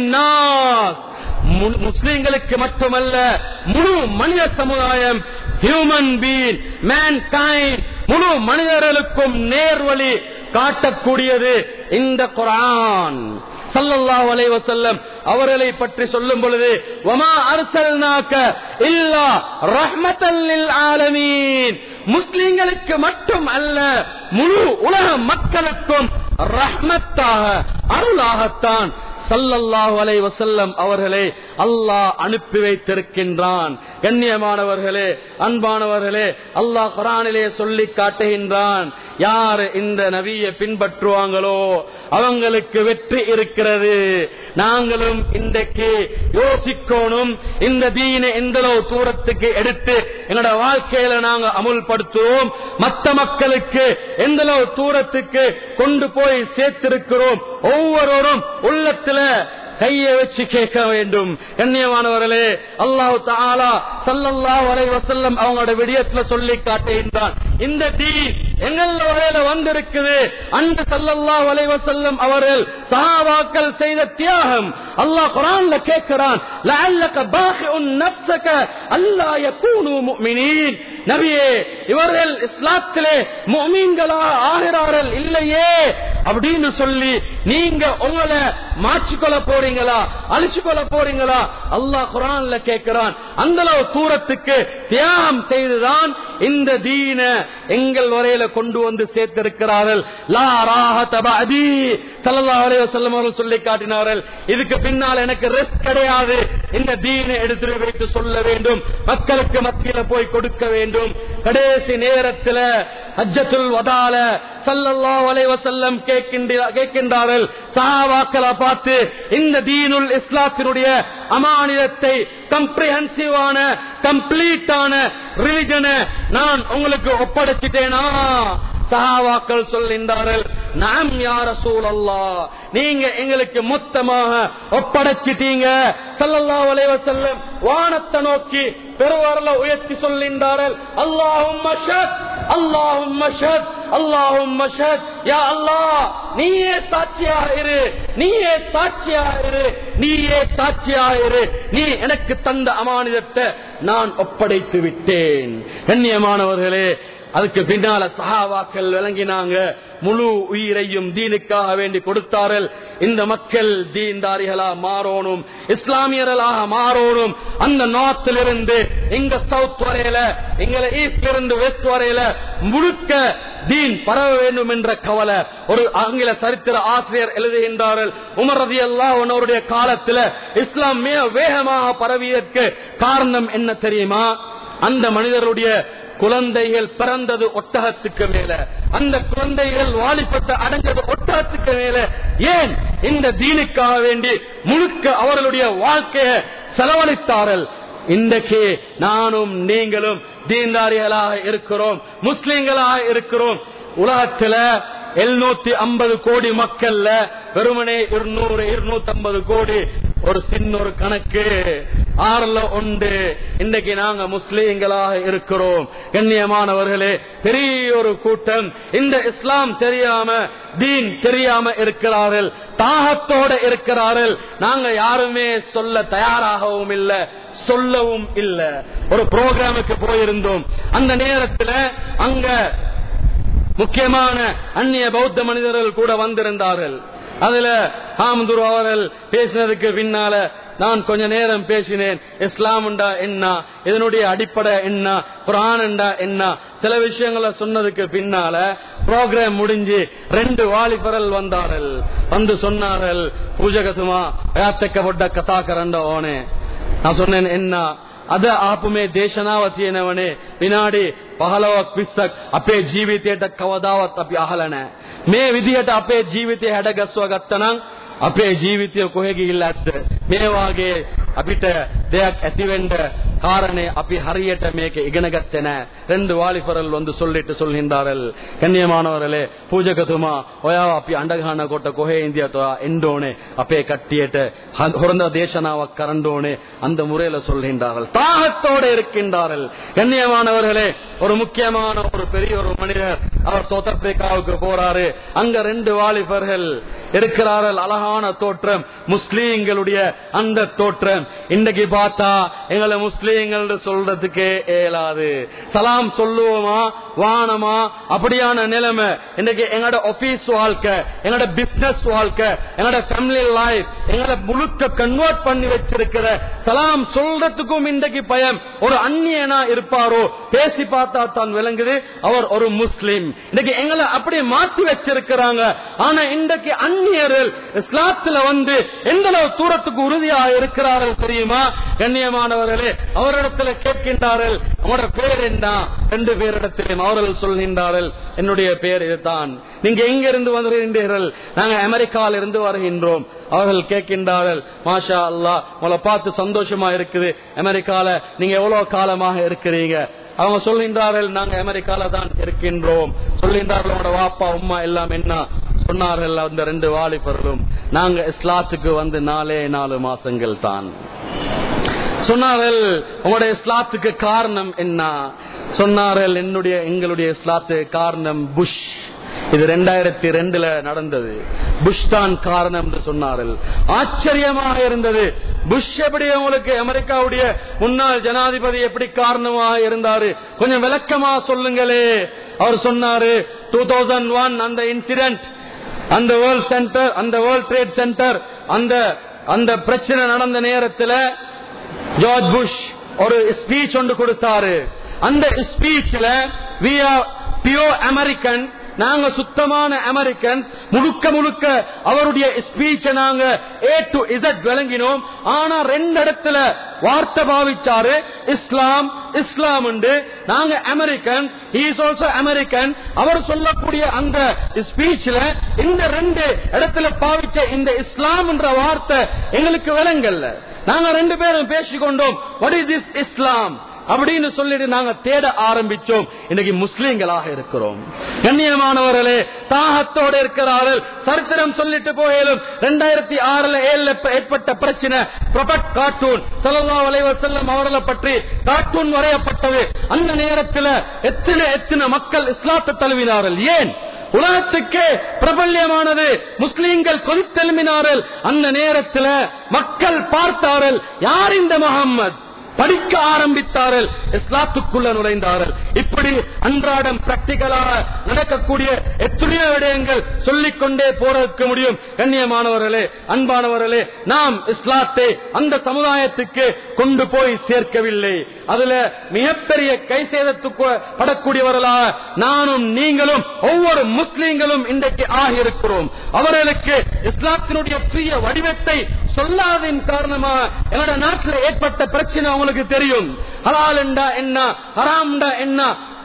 மு- முஸ்லிம்களுக்கு மட்டுமல்ல முழு மனித சமுதாயம் ஹியூமன் பீன் மேன் முழு மனிதர்களுக்கும் நேர்வழி காட்டக்கூடியது இந்த குரான் ஸல்லல்லாஹு அலைஹி வஸல்லம் அவர்களை பற்றி சொல்லும் பொழுது வமா அர்சல்னாக இல்லா ரஹ்மத்தல் லில் ஆலமீன் முஸ்லிம்களுக்கு மட்டும் அல்ல முழு உலக மக்களுக்கும் ரஹ்மத்தாக அருளாகத்தான் சல்லல்லாஹு அலைஹி வஸல்லம் அவர்களை அல்லாஹ் அனுப்பி வைத்திருக்கின்றான் கண்ணியமானவர்களே அன்பானவர்களே அல்லாஹ் குரானிலே சொல்லி காட்டுகின்றான் யார் இந்த நபியை பின்பற்றுவாங்களோ அவங்களுக்கு வெற்றி இருக்கிறது நாங்களும் இன்றைக்கு யோசிக்கணும் இந்த தீனை எந்த அளவு தூரத்துக்கு எடுத்து என்னோட வாழ்க்கையில நாங்க அமுல்படுத்துவோம் மற்ற மக்களுக்கு எந்த அளவு தூரத்துக்கு கொண்டு போய் சேர்த்திருக்கிறோம் ஒவ்வொருவரும் உள்ளத்துல கையை வச்சு கேட்க வேண்டும் கண்ணியமானவர்களே அல்லாஹு தாலா சல்லல்லாஹு அலைஹி வஸல்லம் அவங்களோட விடயத்துல சொல்லி காட்டுகின்றான் இந்த தீன் எங்கள் வரையில வந்திருக்குது அன்று சல்லல்லாஹு அலைஹி வஸல்லம் அவர்கள் சஹாபாக்கள் செய்த தியாகம் அல்லாஹ் குர்ஆன்ல கேட்கிறான் லஅல்லக பாகிஉன் நஃப்ஸக அல்லா யகூனு முஃமினீன் நபியே இவர்கள் இஸ்லாத்திலே முஃமின்களா ஆகிறார்கள் இல்லையே அப்படின்னு சொல்லி நீங்க உங்களை மாற்றிக்கொள்ள போறீங்களா அழிச்சுக்கொள்ள போறீங்களா அல்லாஹ் குரான்ல கேட்கிறான் அந்த அளவு தூரத்துக்கு தியாகம் செய்துதான் இந்த தீன எங்கள் வரையில கொண்டு வந்து சேர்த்திருக்கிறார்கள் லா ராஹத பஅதி ஸல்லல்லாஹு அலைஹி வஸல்லம் அவர்கள் சொல்லி காட்டினார்கள் இதுக்கு பின்னால் எனக்கு ரெஸ்ட் கிடையாது இந்த தீனை எடுத்து வைத்து சொல்ல வேண்டும் மக்களுக்கு மத்தியில போய் கொடுக்க வேண்டும் கடைசி நேரத்தில் ஹஜ்ஜத்துல் வதால ஸல்லல்லாஹு அலைஹி வஸல்லம் கேட்கின்ற- கேட்கின்றார்கள் சஹாபாக்களை பார்த்து இந்த தீனுல் இஸ்லாத்தினுடைய அமானிதத்தை கம்ப்ரிஹென்சிவான கம்ப்ளீட்டான ரிலிஜனை நான் உங்களுக்கு ஒப்படைச்சிட்டேனா சஹாபாக்கள் சொல்கின்றார்கள் நாம் யார சூழல்லா நீங்க எங்களுக்கு மொத்தமாக ஒப்படைச்சிட்டீங்க ஸல்லல்லாஹு அலைஹி வஸல்லம் வானத்தை நோக்கி பெருவரல உயர்த்தி சொல்கின்றார்கள் அல்லாஹும் மஷத் அல்லாஹும் மஷத் அல்லாஹும் மஷத் யா அல்லாஹ் நீயே சாட்சியா இரு நீயே சாட்சியா இரு நீயே சாட்சியா இரு நீ எனக்கு தந்த அமானிதத்தை நான் ஒப்படைத்து விட்டேன் கண்ணியமானவர்களே அதுக்கு பின்னால சஹாபாக்கள் விளங்கினாங்க முழு உயிரையும் தீனுக்காக வேண்டி கொடுத்தார்கள் இந்த மக்கள் தீன்தாரிகளா மாறணும் இஸ்லாமியர்களாக மாறணும் அந்த நார்த்தில் இருந்து இங்க சவுத் வரையில எங்களை ஈஸ்ட்ல இருந்து வெஸ்ட் வரையில முழுக்க தீன் பரவ வேண்டும் என்ற கவலை ஒரு ஆங்கில சரித்திர ஆசிரியர் எழுதுகின்றார்கள் உமர் ரதி அவருடைய காலத்துல இஸ்லாம் மிக வேகமாக பரவியதற்கு காரணம் என்ன தெரியுமா அந்த மனிதருடைய குழந்தைகள் பிறந்தது ஒட்டகத்துக்கு மேல அந்த குழந்தைகள் வாலிபத்தை அடைஞ்சது ஒட்டகத்துக்கு மேல ஏன் இந்த தீனுக்காக வேண்டி முழுக்க அவர்களுடைய வாழ்க்கையை செலவழித்தார்கள் இன்றைக்கு நானும் நீங்களும் தீன்தாரிகளாக இருக்கிறோம் முஸ்லிம்களாக இருக்கிறோம் உலகத்துல எழுநூத்தி ஐம்பது கோடி மக்கள்ல வெறுமனே இருநூறு இருநூத்தி ஐம்பது கோடி ஒரு சின்ன ஒரு கணக்கு ஆறுல உண்டு இன்னைக்கு நாங்க முஸ்லீம்களாக இருக்கிறோம் கண்ணியமானவர்களே பெரிய ஒரு கூட்டம் இந்த இஸ்லாம் தெரியாம தீன் தெரியாம இருக்கிறார்கள் தாகத்தோட இருக்கிறார்கள் நாங்க யாருமே சொல்ல தயாராகவும் இல்லை சொல்லவும் இல்லை ஒரு புரோகிராமுக்கு போயிருந்தோம் அந்த நேரத்தில் அங்க முக்கியமான அந்நிய பௌத்த மனிதர்கள் கூட வந்திருந்தார்கள் அதுல ஹாமதுர் அவர்கள் பேசினதுக்கு பின்னால நான் கொஞ்ச நேரம் பேசினேன் இஸ்லாம்டா என்ன இதனுடைய அடிப்படை என்ன குரான்டா என்ன சில விஷயங்களை சொன்னதுக்கு பின்னால ப்ரோக்ராம் முடிஞ்சு ரெண்டு வாலிபரல் வந்தார்கள் வந்து சொன்னார்கள் பூஜகத்துமா யாத்தக்கப்பட்ட கதா கரண்ட ஓனே நான் சொன்னேன் என்ன අද ආපු මේ දේශනාව තියෙනවනේ විනාඩි 15ක් 20ක් අපේ ජීවිතයට කවදාවත් අපි අහලා නැහැ. මේ විදිහට අපේ ජීවිතය හැඩගස්වා ගත්තනම් අපේ ජීවිතය කොහෙ ගිහිල්ලා ඇද්ද? මේ වාගේ අපිට දෙයක් ඇතිවෙන්න காரணே අපි හරියට මේක ඉගෙන ගත්තේ නැහැ. ரெண்டு வாலிபர்கள் வந்து சொல்லிட்டு சொல்கின்றார்கள் கண்ணியமானவர்களே பூஜகතුමා ඔයාව අපි අඬ ගන්නකොට කොහේ ඉන්දියාවට එන්න ඕනේ අපේ කට්ටියට හොරඳ දේශනාවක් කරන්න ඕනේ அந்த முறையில சொல்கின்றார்கள் தாகத்தோடு இருக்கின்றார்கள் கண்ணியமானவர்களே ஒரு முக்கியமான ஒரு பெரிய ஒரு மனிதர் அவர் சவுத் ஆப்பிரிக்காவுக்கு போறாரு அங்க ரெண்டு வாலிபர்கள் இருக்கிறார்கள் அழகான தோற்றம் முஸ்லீம்களுடைய அந்த தோற்றம் இன்னைக்கு பார்த்தா எங்களை முஸ்லீம்கள் சொல்றதுக்கே இயலாது சலாம் சொல்லுவோமா வானமா அப்படியான நிலைமை இன்னைக்கு எங்களோட ஆபீஸ் வாழ்க்கை எங்களோட பிசினஸ் வாழ்க்கை எங்களோட ஃபேமிலி லைஃப் எங்களை முழுக்க கன்வெர்ட் பண்ணி வச்சிருக்கிற சலாம் சொல்றதுக்கும் இன்றைக்கு பயம் ஒரு அந்நியனா இருப்பாரோ பேசி பார்த்தா தான் விளங்குது அவர் ஒரு முஸ்லிம் இன்னைக்கு எங்களை அப்படியே மாத்தி வச்சிருக்கிறாங்க ஆனா இன்றைக்கு அந்நியர்கள் இஸ்லாத்துல வந்து எந்த அளவு தூரத்துக்கு உறுதியாக இருக்கிறார்கள் தெரியுமா கண்ணியமானவர்களே அவரிடத்துல கேட்கின்றார்கள் உங்களோட பேர் என்ன ரெண்டு பேரிடத்திலும் அவர்கள் சொல்கின்றார்கள் என்னுடைய பேர் இதுதான் நீங்க எங்க இருந்து வருகின்றீர்கள் நாங்க அமெரிக்கால இருந்து வருகின்றோம் அவர்கள் கேட்கின்றார்கள் மாஷா அல்லா உங்களை பார்த்து சந்தோஷமா இருக்குது அமெரிக்கால நீங்க எவ்வளவு காலமாக இருக்கிறீங்க அவங்க சொல்கின்றார்கள் நாங்க அமெரிக்கால தான் இருக்கின்றோம் சொல்கின்றார்கள் உங்களோட வாப்பா உம்மா எல்லாம் என்ன சொன்னார்கள் அந்த ரெண்டு வாலிபர்களும் நாங்க இஸ்லாத்துக்கு வந்து நாலே நாலு மாசங்கள் தான் சொன்னார்கள் உங்களுடைய இஸ்லாத்துக்கு காரணம் என்ன சொன்னார்கள் என்னுடைய எங்களுடைய இஸ்லாத்துக்கு காரணம் புஷ் இது ரெண்டாயிரத்தி ரெண்டுல நடந்தது புஷ் தான் காரணம் என்று சொன்னார்கள் ஆச்சரியமாக இருந்தது புஷ் எப்படி உங்களுக்கு அமெரிக்காவுடைய முன்னாள் ஜனாதிபதி எப்படி காரணமாக இருந்தாரு கொஞ்சம் விளக்கமா சொல்லுங்களே அவர் சொன்னாரு டூ தௌசண்ட் ஒன் அந்த இன்சிடென்ட் அந்த வேர்ல்ட் சென்டர் அந்த வேர்ல்ட் ட்ரேட் சென்டர் அந்த அந்த பிரச்சனை நடந்த நேரத்தில் ஜார்ஜ் புஷ் ஒரு ஸ்பீச் ஒன்று கொடுத்தாரு அந்த ஸ்பீச்ல வி ஆர் பியோ அமெரிக்கன் நாங்க சுத்தமான அமெரிக்கன்ஸ் முழுக்க முழுக்க அவருடைய ஸ்பீச்ச நாங்க ஏ டு இசட் விளங்கினோம் ஆனா ரெண்டு இடத்துல வார்த்தை பாவிச்சாரு இஸ்லாம் இஸ்லாம் உண்டு நாங்க அமெரிக்கன் இஸ் ஆல்சோ அமெரிக்கன் அவர் சொல்லக்கூடிய அந்த ஸ்பீச்ல இந்த ரெண்டு இடத்துல பாவிச்ச இந்த இஸ்லாம் என்ற வார்த்தை எங்களுக்கு விளங்கல்ல நாங்க ரெண்டு பேரும் பேசிக்கொண்டோம் வாட் இஸ் திஸ் இஸ்லாம் அப்படின்னு சொல்லிட்டு நாங்க தேட ஆரம்பிச்சோம் இன்னைக்கு முஸ்லீம்களாக இருக்கிறோம் கண்ணியமானவர்களே தாகத்தோடு இருக்கிறார்கள் சரித்திரம் சொல்லிட்டு போயிலும் ரெண்டாயிரத்தி ஆறுல ஏழுல ஏற்பட்ட பிரச்சனை ப்ரொபட் கார்ட்டூன் சல்லா அலைவசல்லம் அவர்களை பற்றி கார்ட்டூன் வரையப்பட்டது அந்த நேரத்தில் எத்தனை எத்தனை மக்கள் இஸ்லாத்தை தழுவினார்கள் ஏன் உலகத்துக்கே பிரபல்யமானது முஸ்லீம்கள் கொதித்தெலும்பினார்கள் அந்த நேரத்தில் மக்கள் பார்த்தார்கள் யார் இந்த முகம்மது படிக்க ஆரம்பித்தார்கள் இஸ்லாத்துக்குள்ள நுழைந்தார்கள் இப்படி அன்றாடம் பிராக்டிகலாக நடக்கக்கூடிய எத்தனையோ விடயங்கள் சொல்லிக்கொண்டே போறதுக்கு முடியும் கண்ணியமானவர்களே அன்பானவர்களே நாம் இஸ்லாத்தை அந்த சமுதாயத்துக்கு கொண்டு போய் சேர்க்கவில்லை அதுல மிகப்பெரிய கை சேதத்துக்கு படக்கூடியவர்களாக நானும் நீங்களும் ஒவ்வொரு முஸ்லீம்களும் இன்றைக்கு ஆகியிருக்கிறோம் அவர்களுக்கு இஸ்லாத்தினுடைய பிரிய வடிவத்தை சொல்லாததின் காரணமாக என்னோட நாட்டில் ஏற்பட்ட பிரச்சனை அவங்களுக்கு தெரியும் ஹலால் என்றா என்ன ஹராம்டா என்ன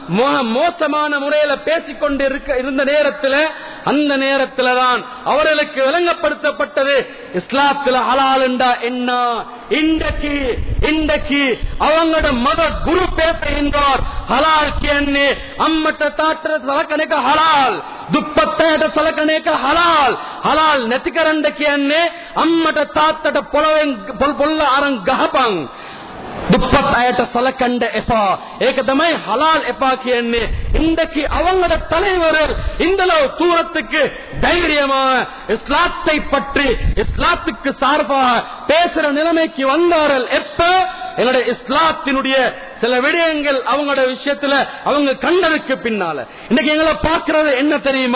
மோசமான முறையில பேசிக்கொண்டு இருக்க இருந்த நேரத்தில் அந்த நேரத்தில் தான் அவர்களுக்கு விளங்கப்படுத்தப்பட்டது இஸ்லாத்துல ஹலால் என்றா என்ன இன்றைக்கு இன்றைக்கு அவங்களோட மத குரு பேசுகின்றார் ஹலால் கேன்னு அம்மட்ட தாட்டுற சலக்கணைக்க ஹலால் ದುಪ್ಪತ್ತಾಟ ಸಲಕಣೇಕ ಹಲಾಲ್ ಹಲಾಲ್ ನೆತಿಕರಂಡಕ್ಕೆ ಅನ್ನೆ ಅಮ್ಮಟ ತಾತ್ತಟ ಪೊಲವೆಂ ಪೊಲ್ಲ ಅರಂ ಗಹಪಂಗ್ දුප්පත් අයට සලකණ්ඩ එපා ඒක තමයි ஹலால் எப்பா කියන්නේ இன்றைக்கு அவங்களோட தலைவர் இந்த அளவு தூரத்துக்கு தைரியமா இஸ்லாத்தை பற்றி இஸ்லாத்துக்கு சார்பாக பேசுற நிலைமைக்கு வந்தார்கள் எப்ப என்னுடைய இஸ்லாத்தினுடைய சில விடயங்கள் அவங்களோட விஷயத்துல அவங்க கண்டதுக்கு பின்னால இன்னைக்கு எங்களை பார்க்கிறது என்ன தெரியுமா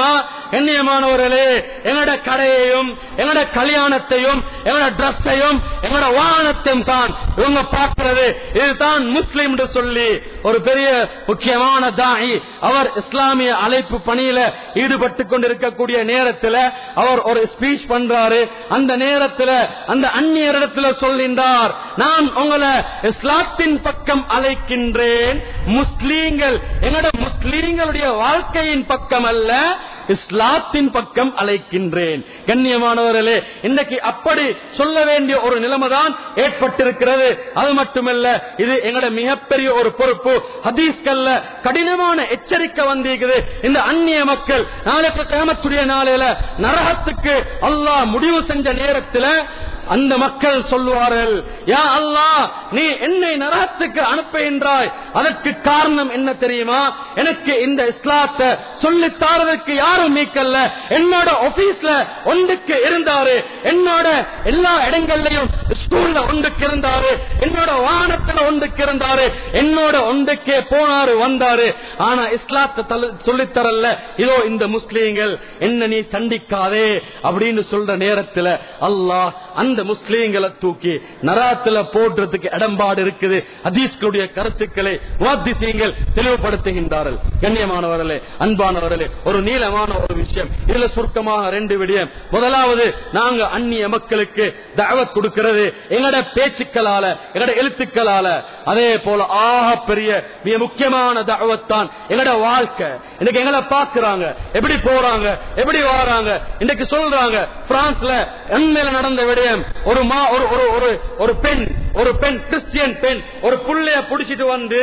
கண்ணியமானவர்களே எங்களோட கடையையும் எங்களோட கல்யாணத்தையும் எங்களோட ட்ரெஸ்ஸையும் எங்களோட வாகனத்தையும் தான் இவங்க பார்க்கிறது இதுதான் முஸ்லிம் என்று சொல்லி ஒரு பெரிய முக்கியமான தாயி அவர் இஸ்லாமிய அழைப்பு பணியில ஈடுபட்டு கொண்டிருக்கக்கூடிய நேரத்தில் அவர் ஒரு ஸ்பீச் பண்றாரு அந்த நேரத்தில் அந்த அந்நியரிடத்துல சொல்கின்றார் நான் உங்களை இஸ்லாத்தின் பக்கம் அழைக்கின்றேன் முஸ்லீம்கள் என்னோட முஸ்லீம்களுடைய வாழ்க்கையின் பக்கம் அல்ல இஸ்லாத்தின் பக்கம் அழைக்கின்றேன் கண்ணியமானவர்களே இன்னைக்கு அப்படி சொல்ல வேண்டிய ஒரு நிலைமைதான் ஏற்பட்டிருக்கிறது அது மட்டுமல்ல இது எங்களோட மிகப்பெரிய ஒரு பொறுப்பு ஹதீஸ்கல்ல கடினமான எச்சரிக்கை வந்திருக்குது இந்த அந்நிய மக்கள் நாளைக்கு கிராமத்துடைய நாளையில நரகத்துக்கு அல்லாஹ் முடிவு செஞ்ச நேரத்தில் அந்த மக்கள் சொல்லுவார்கள் யா அல்லாஹ் நீ என்னை நரகத்துக்கு அனுப்புகின்றாய் அதற்கு காரணம் என்ன தெரியுமா எனக்கு இந்த இஸ்லாத்தை சொல்லித் தாரதற்கு யாரும் மீக்கல்ல என்னோட ஆபீஸ்ல ஒன்றுக்கு இருந்தாரு என்னோட எல்லா இடங்கள்லயும் ஸ்கூல்ல ஒன்றுக்கு இருந்தாரு என்னோட வாகனத்துல ஒன்றுக்கு இருந்தாரு என்னோட ஒன்றுக்கே போனாரு வந்தாரு ஆனா இஸ்லாத்தை தல- சொல்லித் தரல இதோ இந்த முஸ்லீம்கள் என்ன நீ தண்டிக்காதே அப்படின்னு சொல்ற நேரத்துல அல்லாஹ் அந்த முஸ்லீம்களை தூக்கி நராத்துல போடுறதுக்கு இடம்பாடு இருக்குது ஹதீஸ்களுடைய கருத்துக்களை முஹத்திசீங்கள் தெளிவுபடுத்துகின்றார்கள் கண்ணியமானவர்களே அன்பானவர்களே ஒரு நீளமான ஒரு விஷயம் இதுல சுருக்கமாக ரெண்டு விடயம் முதலாவது நாங்க அந்நிய மக்களுக்கு தஅவத் கொடுக்கிறது எங்கட பேச்சுக்களால எங்கட எழுத்துக்களால அதே போல ஆக பெரிய மிக முக்கியமான தஅவத் தான் எங்கட வாழ்க்கை இன்னைக்கு எங்களை பாக்குறாங்க எப்படி போறாங்க எப்படி வராங்க இன்னைக்கு சொல்றாங்க பிரான்ஸ்ல உண்மையில நடந்த விடயம் ஒரு மா ஒரு ஒரு ஒரு ஒரு பெண் ஒரு பெண் கிறிஸ்டியன் பெண் ஒரு புள்ளைய புடிச்சிட்டு வந்து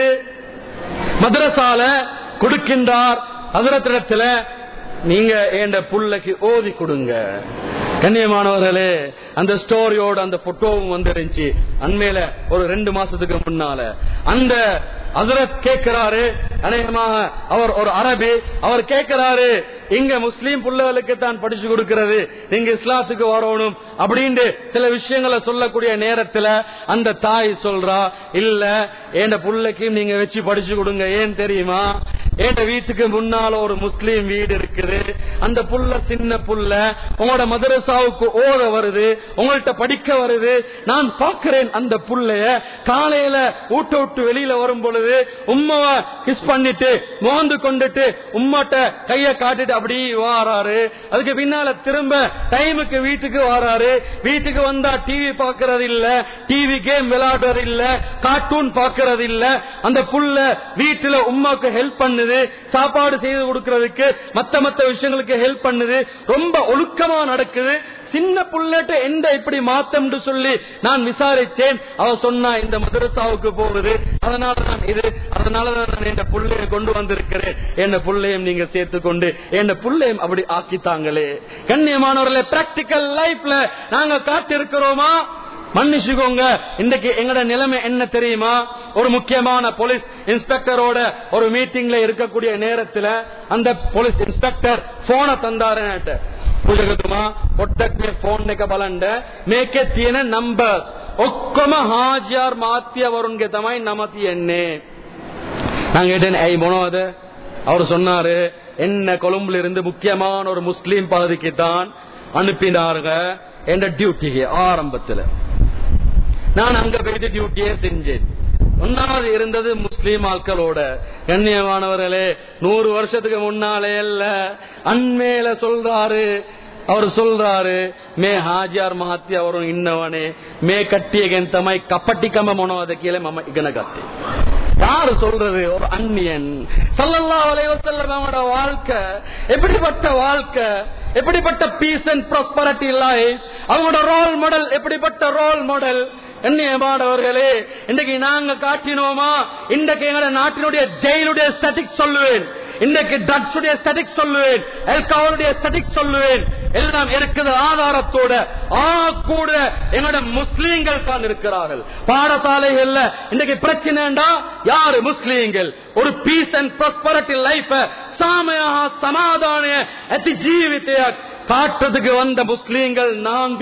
மதரசால கொடுக்கின்றார் அதிரத்திடத்துல நீங்க என் புள்ளைக்கு ஓதி கொடுங்க கண்ணியமானவர்களே அந்த ஸ்டோரியோட அந்த போட்டோவும் வந்துருந்துச்சு அண்மையில ஒரு ரெண்டு மாசத்துக்கு முன்னால அந்த அசரத் கேட்கிறாரு அநேகமாக அவர் ஒரு அரபி அவர் கேட்கிறாரு இங்க முஸ்லீம் பிள்ளைகளுக்கு தான் படிச்சு கொடுக்கிறது நீங்க இஸ்லாத்துக்கு வரணும் அப்படின்னு சில விஷயங்களை சொல்லக்கூடிய நேரத்துல அந்த தாய் சொல்றா இல்ல என் புள்ளைக்கும் நீங்க வச்சு படிச்சு கொடுங்க ஏன் தெரியுமா என் வீட்டுக்கு முன்னால ஒரு முஸ்லீம் வீடு இருக்குது அந்த புள்ள சின்ன புள்ள உங்களோட மதரசாவுக்கு ஓத வருது உங்கள்ட்ட படிக்க வருது நான் பார்க்கிறேன் அந்த புள்ளைய காலையில ஊட்ட விட்டு வெளியில வரும் பொழுது உம்மாவ கிஸ் பண்ணிட்டு மோந்து கொண்டுட்டு உம்மாட்ட கைய காட்டிட்டு அப்படி வாராரு அதுக்கு பின்னால திரும்ப டைமுக்கு வீட்டுக்கு வாராரு வீட்டுக்கு வந்தா டிவி பாக்குறது இல்ல டிவி கேம் விளையாடுறது இல்ல கார்ட்டூன் பாக்குறது இல்ல அந்த புள்ள வீட்டுல உம்மாக்கு ஹெல்ப் பண்ணுது சாப்பாடு செய்து கொடுக்கறதுக்கு மத்த மத்த விஷயங்களுக்கு ஹெல்ப் பண்ணுது ரொம்ப ஒழுக்கமா நடக்குது சின்ன புள்ளட்ட எந்த இப்படி மாத்தம்னு சொல்லி நான் விசாரிச்சேன் அவ சொன்னா இந்த மதரசாவுக்கு போகுது அதனால நான் இது அதனால நான் என் புள்ளைய கொண்டு வந்திருக்கிறேன் என் புள்ளையும் நீங்க சேர்த்துக்கொண்டு என் புள்ளையும் அப்படி ஆக்கித்தாங்களே கண்ணியமானவர்களே பிராக்டிக்கல் லைஃப்ல நாங்க காட்டிருக்கிறோமா மன்னிச்சுக்கோங்க இன்றைக்கு எங்கட நிலைமை என்ன தெரியுமா ஒரு முக்கியமான போலீஸ் இன்ஸ்பெக்டரோட ஒரு மீட்டிங்ல இருக்கக்கூடிய நேரத்துல அந்த போலீஸ் இன்ஸ்பெக்டர் போனை தந்தாரு පූජකතුමා පොඩ්ඩක් මේ ෆෝන් එක බලන්න මේකේ තියෙන නම්බර්ස් ඔක්කොම හාජියාර් මාත්‍යවරුන්ගේ තමයි නම තියෙන්නේ நான் கேட்டேன் ஐ මොනවද அவர் சொன்னாரு என்ன கொழும்புல இருந்து முக்கியமான ஒரு முஸ்லீம் பகுதிக்கு தான் அனுப்பினாருங்க என்ற டியூட்டிக்கு ஆரம்பத்துல நான் அங்க போயிட்டு டியூட்டியே செஞ்சேன் ஒன்னாவது இருந்தது முஸ்லீம் ஆட்களோட கண்ணியமானவர்களே நூறு வருஷத்துக்கு முன்னாலே இல்ல அண்மையில சொல்றாரு அவர் சொல்றாரு ಮೇ ಹಾಜಿಯಾರ್ ಮಹತ್ಯ ಅವರು ಇನ್ನವನೇ ಮೇ ಕಟ್ಟಿಯಗೆಂತಮೈ ಕಪ್ಪಟ್ಟಿಕಮ್ಮ ಮೊನೋದ ಕೀಳೆ ಮಮ್ಮ ಇಗನಗತ್ತೆ யாரு சொல்றது ஒரு அந்நியன் சல்லல்லா அலைவசல்லம் அவனோட வாழ்க்கை எப்படிப்பட்ட வாழ்க்கை எப்படிப்பட்ட பீஸ் அண்ட் ப்ராஸ்பரிட்டி லைஃப் அவங்களோட ரோல் மாடல் எப்படிப்பட்ட ரோல் மாடல் என்னையமானவர்களே இன்றைக்கு நாங்க காட்டினோமா இன்றைக்கு எங்களோட நாட்டினுடைய ஜெயிலுடைய ஸ்டாட்டிக் சொல்லுவேன் இன்றைக்கு ட்ரக்ஸ் உடைய ஸ்டாட்டிக் சொல்லுவேன் எல்காவுடைய ஸ்டாட்டிக் சொல்லுவேன் எல்லாம் இருக்குது ஆதாரத்தோட ஆ கூட எங்களோட முஸ்லீம்கள் தான் இருக்கிறார்கள் பாடசாலைகள்ல இன்றைக்கு பிரச்சனைண்டா யாரு முஸ்லீம்கள் ஒரு பீஸ் அண்ட் ப்ராஸ்பரிட்டி லைஃப் சாமையாக சமாதான அதி ஜீவித்தைய காட்டுறதுக்கு வந்த முஸ்லீம்கள் நாங்க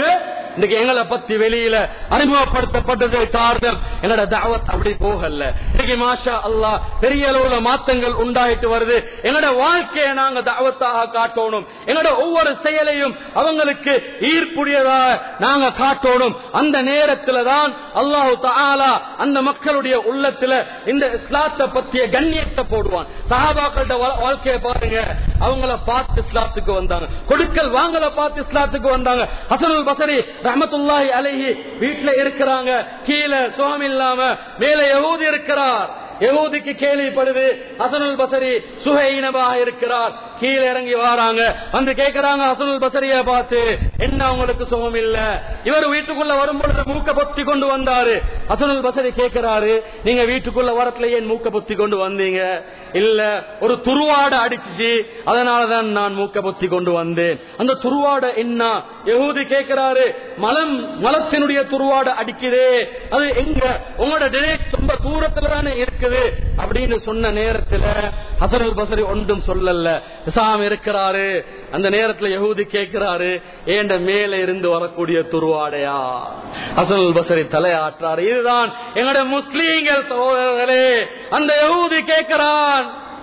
இன்னைக்கு எங்களை பத்தி வெளியில அறிமுகப்படுத்தப்பட்டது காரணம் எங்களோட தாவத் அப்படி போகல இன்னைக்கு மாஷா அல்லாஹ் பெரிய அளவுல மாற்றங்கள் உண்டாயிட்டு வருது எங்களோட வாழ்க்கையை நாங்க தாவத்தாக காட்டணும் எங்களோட ஒவ்வொரு செயலையும் அவங்களுக்கு ஈர்ப்புடையதாக நாங்க காட்டணும் அந்த நேரத்துல தான் அல்லாஹு தஆலா அந்த மக்களுடைய உள்ளத்துல இந்த இஸ்லாத்தை பத்திய கண்ணியத்தை போடுவான் சஹாபாக்களோட வா- வாழ்க்கையை பாருங்க அவங்கள பார்த்து இஸ்லாத்துக்கு வந்தாங்க கொடுக்கல் வாங்கல பார்த்து இஸ்லாத்துக்கு வந்தாங்க ஹசனுல் பசரி ரஹமத்துல்லாஹி அலைஹி வீட்டுல இருக்கிறாங்க கீழே சுவாமி இல்லாம மேல யகூதி இருக்கிறார் யகூதிக்கு கேள்விப்படுது ஹசனுல் பசரி சுகையினமாக இருக்கிறார் கீழே இறங்கி வராங்க வந்து கேட்கிறாங்க ஹசனுல் பசரிய பார்த்து என்ன உங்களுக்கு சுகம் இல்ல இவர் வீட்டுக்குள்ள வரும்பொழுது மூக்க பொத்தி கொண்டு வந்தாரு ஹசனுல் பசரி கேட்கிறாரு நீங்க வீட்டுக்குள்ள வரத்துல ஏன் மூக்க பொத்தி கொண்டு வந்தீங்க இல்ல ஒரு துருவாட அடிச்சுச்சு அதனாலதான் நான் மூக்க பொத்தி கொண்டு வந்தேன் அந்த துருவாட என்ன யகூதி கேட்கிறாரு மலம் மலத்தினுடைய துருவாட அடிக்குதே அது எங்க உங்களோட டிரேக் ரொம்ப தூரத்துல தானே இருக்குது அப்படின்னு சொன்ன நேரத்துல ஹசனுல் பசரி ஒன்றும் சொல்லல இசாம் இருக்கிறாரு அந்த நேரத்துல யகூதி கேட்கிறாரு ஏண்ட மேல இருந்து வரக்கூடிய துருவாடையா ஹசனுல் பசரி தலையாற்றாரு இதுதான் எங்களோட முஸ்லீம்கள் சகோதரர்களே அந்த யகூதி கேட்கிறான்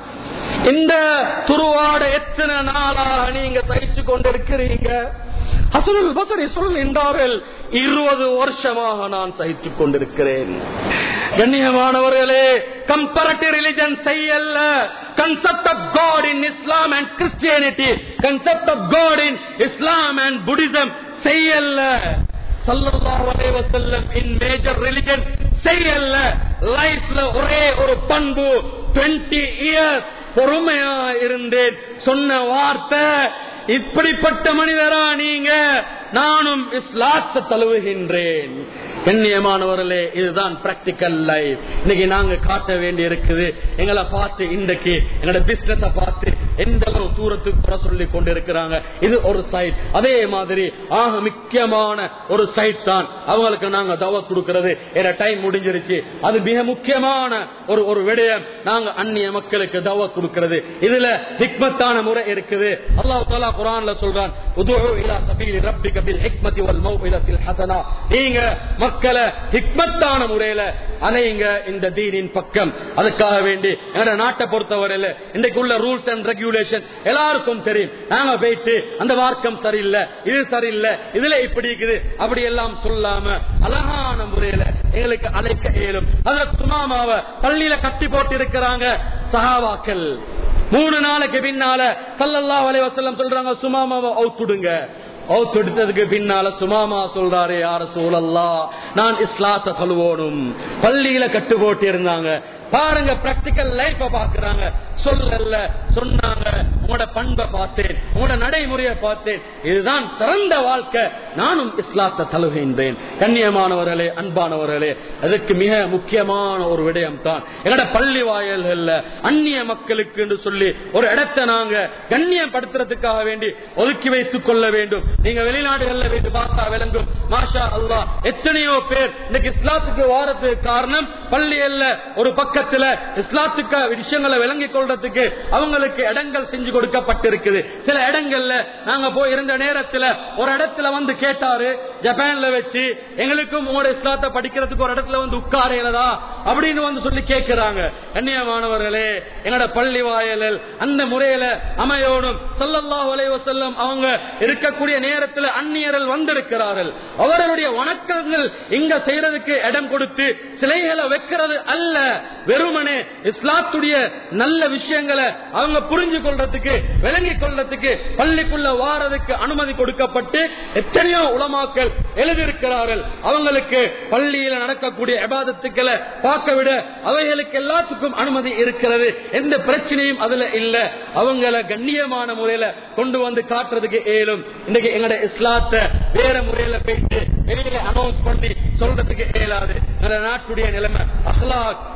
இந்த துருவாட எத்தனை நாளாக நீங்க சகிச்சு கொண்டிருக்கிறீங்க ஹசனுல் பசரி சொல்கின்றார்கள் இருபது வருஷமாக நான் சகித்துக் கொண்டிருக்கிறேன் கண்ணியமானவர்களே கம்பேரட்டிவ் ரிலிஜன் செய்யல்ல concept of God in Islam and Christianity concept of God in Islam and Buddhism செய்யல்ல சல்லல்லாஹு அலைஹி வஸல்லம் இன் மேஜர் ரிலிஜன் செய்யல்ல லைஃப்ல ஒரே ஒரு பண்பு 20 இயர்ஸ் பொறுமையா இருந்தேன் சொன்ன வார்த்தை இப்படிப்பட்ட மனிதரா நீங்க நானும் இஸ்லாத்தை தழுவுகின்றேன் கண்ணியமானவர்களே இதுதான் பிராக்டிக்கல் லைஃப் இன்னைக்கு நாங்க காட்ட வேண்டி இருக்குது எங்களை பார்த்து இன்றைக்கு எங்களோட பிசினஸ் பார்த்து எந்த அளவு தூரத்துக்கு குறை சொல்லி கொண்டிருக்கிறாங்க இது ஒரு சைட் அதே மாதிரி ஆக முக்கியமான ஒரு சைட் தான் அவங்களுக்கு நாங்க தவ கொடுக்கிறது என டைம் முடிஞ்சிருச்சு அது மிக முக்கியமான ஒரு ஒரு விடயம் நாங்க அந்நிய மக்களுக்கு தவ கொடுக்கிறது இதுல ஹிக்மத்தான முறை இருக்குது அல்லாஹ் தாலா குரான்ல சொல்றான் உதுஉ இலா சபீலி ரப்பிக பில் ஹிக்மதி வல் மௌஇதத்தில் ஹஸனா நீங்க மக்களை ஹிக்மத்தான முறையில அலையுங்க இந்த தீனின் பக்கம் அதுக்காக வேண்டி எங்க நாட்டை பொறுத்தவரையில இன்றைக்கு உள்ள ரூல்ஸ் அண்ட் ரெகுலேஷன் எல்லாருக்கும் தெரியும் நாங்க போயிட்டு அந்த மார்க்கம் சரியில்லை இது சரியில்லை இதுல இப்படி இருக்குது அப்படி எல்லாம் சொல்லாம அழகான முறையில எங்களுக்கு அழைக்க இயலும் அதுல சுமாமாவ பள்ளியில கட்டி போட்டு இருக்கிறாங்க சஹாவாக்கள் மூணு நாளைக்கு பின்னால சல்லல்லாஹு அலைஹி வஸல்லம் சொல்றாங்க சுமாமாவை அவுத்துடுங்க அவுத்து எடுத்ததுக்கு பின்னால சுமாமா சொல்றாரு யார சூழல்லா நான் இஸ்லாத்தை சொல்லுவோனும் பள்ளியில கட்டு போட்டு இருந்தாங்க பாருங்க பிராக்டிக்கல் லைஃப பாக்குறாங்க சொல்லல சொன்னாங்க உங்களோட பண்பை பார்த்தேன் உங்களோட நடைமுறையை பார்த்தேன் இதுதான் சிறந்த வாழ்க்கை நானும் இஸ்லாத்தை தழுகின்றேன் கண்ணியமானவர்களே அன்பானவர்களே அதுக்கு மிக முக்கியமான ஒரு விடயம் தான் எங்களோட பள்ளி வாயல்கள்ல அந்நிய மக்களுக்கு என்று சொல்லி ஒரு இடத்தை நாங்க கண்ணியப்படுத்துறதுக்காக வேண்டி ஒதுக்கி வைத்துக் கொள்ள வேண்டும் நீங்க வெளிநாடுகள்ல வைத்து பார்த்தா விளங்கும் மாஷா அல்லா எத்தனையோ பேர் இன்னைக்கு இஸ்லாத்துக்கு வாரத்துக்கு காரணம் பள்ளியல்ல ஒரு பக்கத்துல இஸ்லாத்துக்கு விஷயங்களை விளங்கிக் கொள்றதுக்கு அவங்களுக்கு இடங்கள் செஞ்சு கொடுக்கப்பட்டிருக்குது சில இடங்கள்ல நாங்க போய் இருந்த நேரத்துல ஒரு இடத்துல வந்து கேட்டாரு ஜப்பான்ல வச்சு எங்களுக்கும் உங்களோட இஸ்லாத்தை படிக்கிறதுக்கு ஒரு இடத்துல வந்து உட்காரையிலதா அப்படின்னு வந்து சொல்லி கேட்கிறாங்க கண்ணியமானவர்களே எங்களோட பள்ளி வாயலில் அந்த முறையில அமையோடும் சல்லல்லாஹு அலைஹி வஸல்லம் அவங்க இருக்கக்கூடிய நேரத்தில் அந்நியர்கள் வந்திருக்கிறார்கள் அவர்களுடைய வணக்கங்கள் இங்க செய்யறதுக்கு இடம் கொடுத்து சிலைகளை வைக்கிறது அல்ல வெறுமனே இஸ்லாத்துடைய நல்ல விஷயங்களை அவங்க புரிஞ்சு கொள்றதுக்கு விளங்கிக் கொள்றதுக்கு பள்ளிக்குள்ள வாரதுக்கு அனுமதி கொடுக்கப்பட்டு எத்தனையோ உலமாக்கள் எழுதியிருக்கிறார்கள் அவங்களுக்கு பள்ளியில நடக்கக்கூடிய எபாதத்துக்களை பார்க்க விட அவைகளுக்கு எல்லாத்துக்கும் அனுமதி இருக்கிறது எந்த பிரச்சனையும் அதுல இல்ல அவங்கள கண்ணியமான முறையில கொண்டு வந்து காட்டுறதுக்கு ஏலும் இன்னைக்கு எங்கட இஸ்லாத்தை வேற முறையில போயிட்டு வெளியில அனௌன்ஸ் பண்ணி சொல்றதுக்கு இயலாது எங்க நாட்டுடைய நிலைமை அஹ்லாக்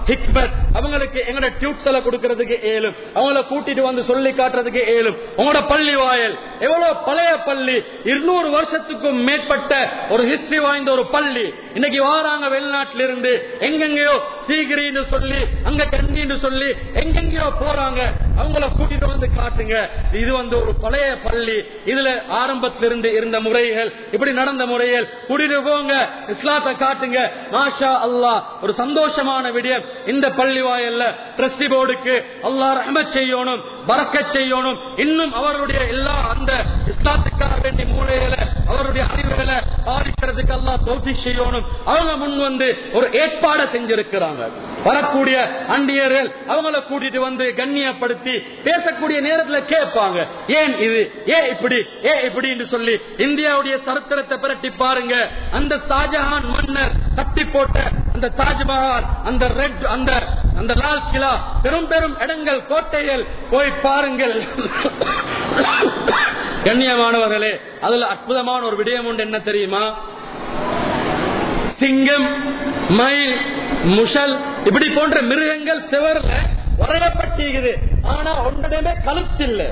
ஹிக்மத் அவங்களுக்கு எங்கட டியூட்ஸ்ல கொடுக்கறதுக்கு ஏலும் அவங்கள கூட்டிட்டு வந்து சொல்லி காட்டுறதுக்கு ஏலும் உங்களோட பள்ளி வாயல் எவ்வளவு பழைய பள்ளி இருநூறு வருஷத்துக்கும் மேற்பட்ட ஒரு ஹிஸ்டரி வாய்ந்த ஒரு பள்ளி இன்னைக்கு வாராங்க வெளிநாட்டில இருந்து எங்கெங்கயோ சீகிரின்னு சொல்லி அங்க கண்டின்னு சொல்லி எங்கெங்கயோ போறாங்க அவங்கள கூட்டிட்டு வந்து காட்டுங்க இது வந்து ஒரு பழைய பள்ளி இதுல ஆரம்பத்திலிருந்து இருந்த முறைகள் இப்படி நடந்த முறைகள் கூட்டிட்டு போங்க இஸ்லாத்தை காட்டுங்க மாஷா அல்லாஹ் ஒரு சந்தோஷமான விடயம் இந்த பள்ளி வாயல்ல ட்ரஸ்டி போர்டுக்கு அல்லாஹ் ரஹமத் செய்யணும் பறக்கச் செய்யணும் இன்னும் அவருடைய எல்லா அந்த இஸ்லாத்துக்காக வேண்டிய மூலைகளை அவருடைய அறிவுகளை பாதிக்கிறதுக்கு அல்லாஹ் தோல்வி செய்யணும் அவங்க முன் வந்து ஒரு ஏற்பாடை செஞ்சிருக்கிறாங்க வரக்கூடிய அண்டியர்கள் அவங்கள கூட்டிட்டு வந்து கண்ணியப்படுத்தி பேசக்கூடிய நேரத்தில் கேட்பாங்க ஏன் இது ஏன் இப்படி ஏன் இப்படி சொல்லி இந்தியாவுடைய சரித்திரத்தை பிரட்டி பாருங்க அந்த ஷாஜஹான் மன்னர் கட்டி போட்ட அந்த தாஜ்மஹால் அந்த ரெட் அந்த அந்த லால் கிலா பெரும் பெரும் இடங்கள் கோட்டைகள் போய் பாருங்கள் கண்ணியமானவர்களே அதுல அற்புதமான ஒரு விடயம் உண்டு என்ன தெரியுமா சிங்கம் மயில் முஷல் இப்படி போன்ற மிருகங்கள் சிவர்ல வரையப்பட்டிருக்குது ஆனா ஒன்றிடமே கழுத்து இல்ல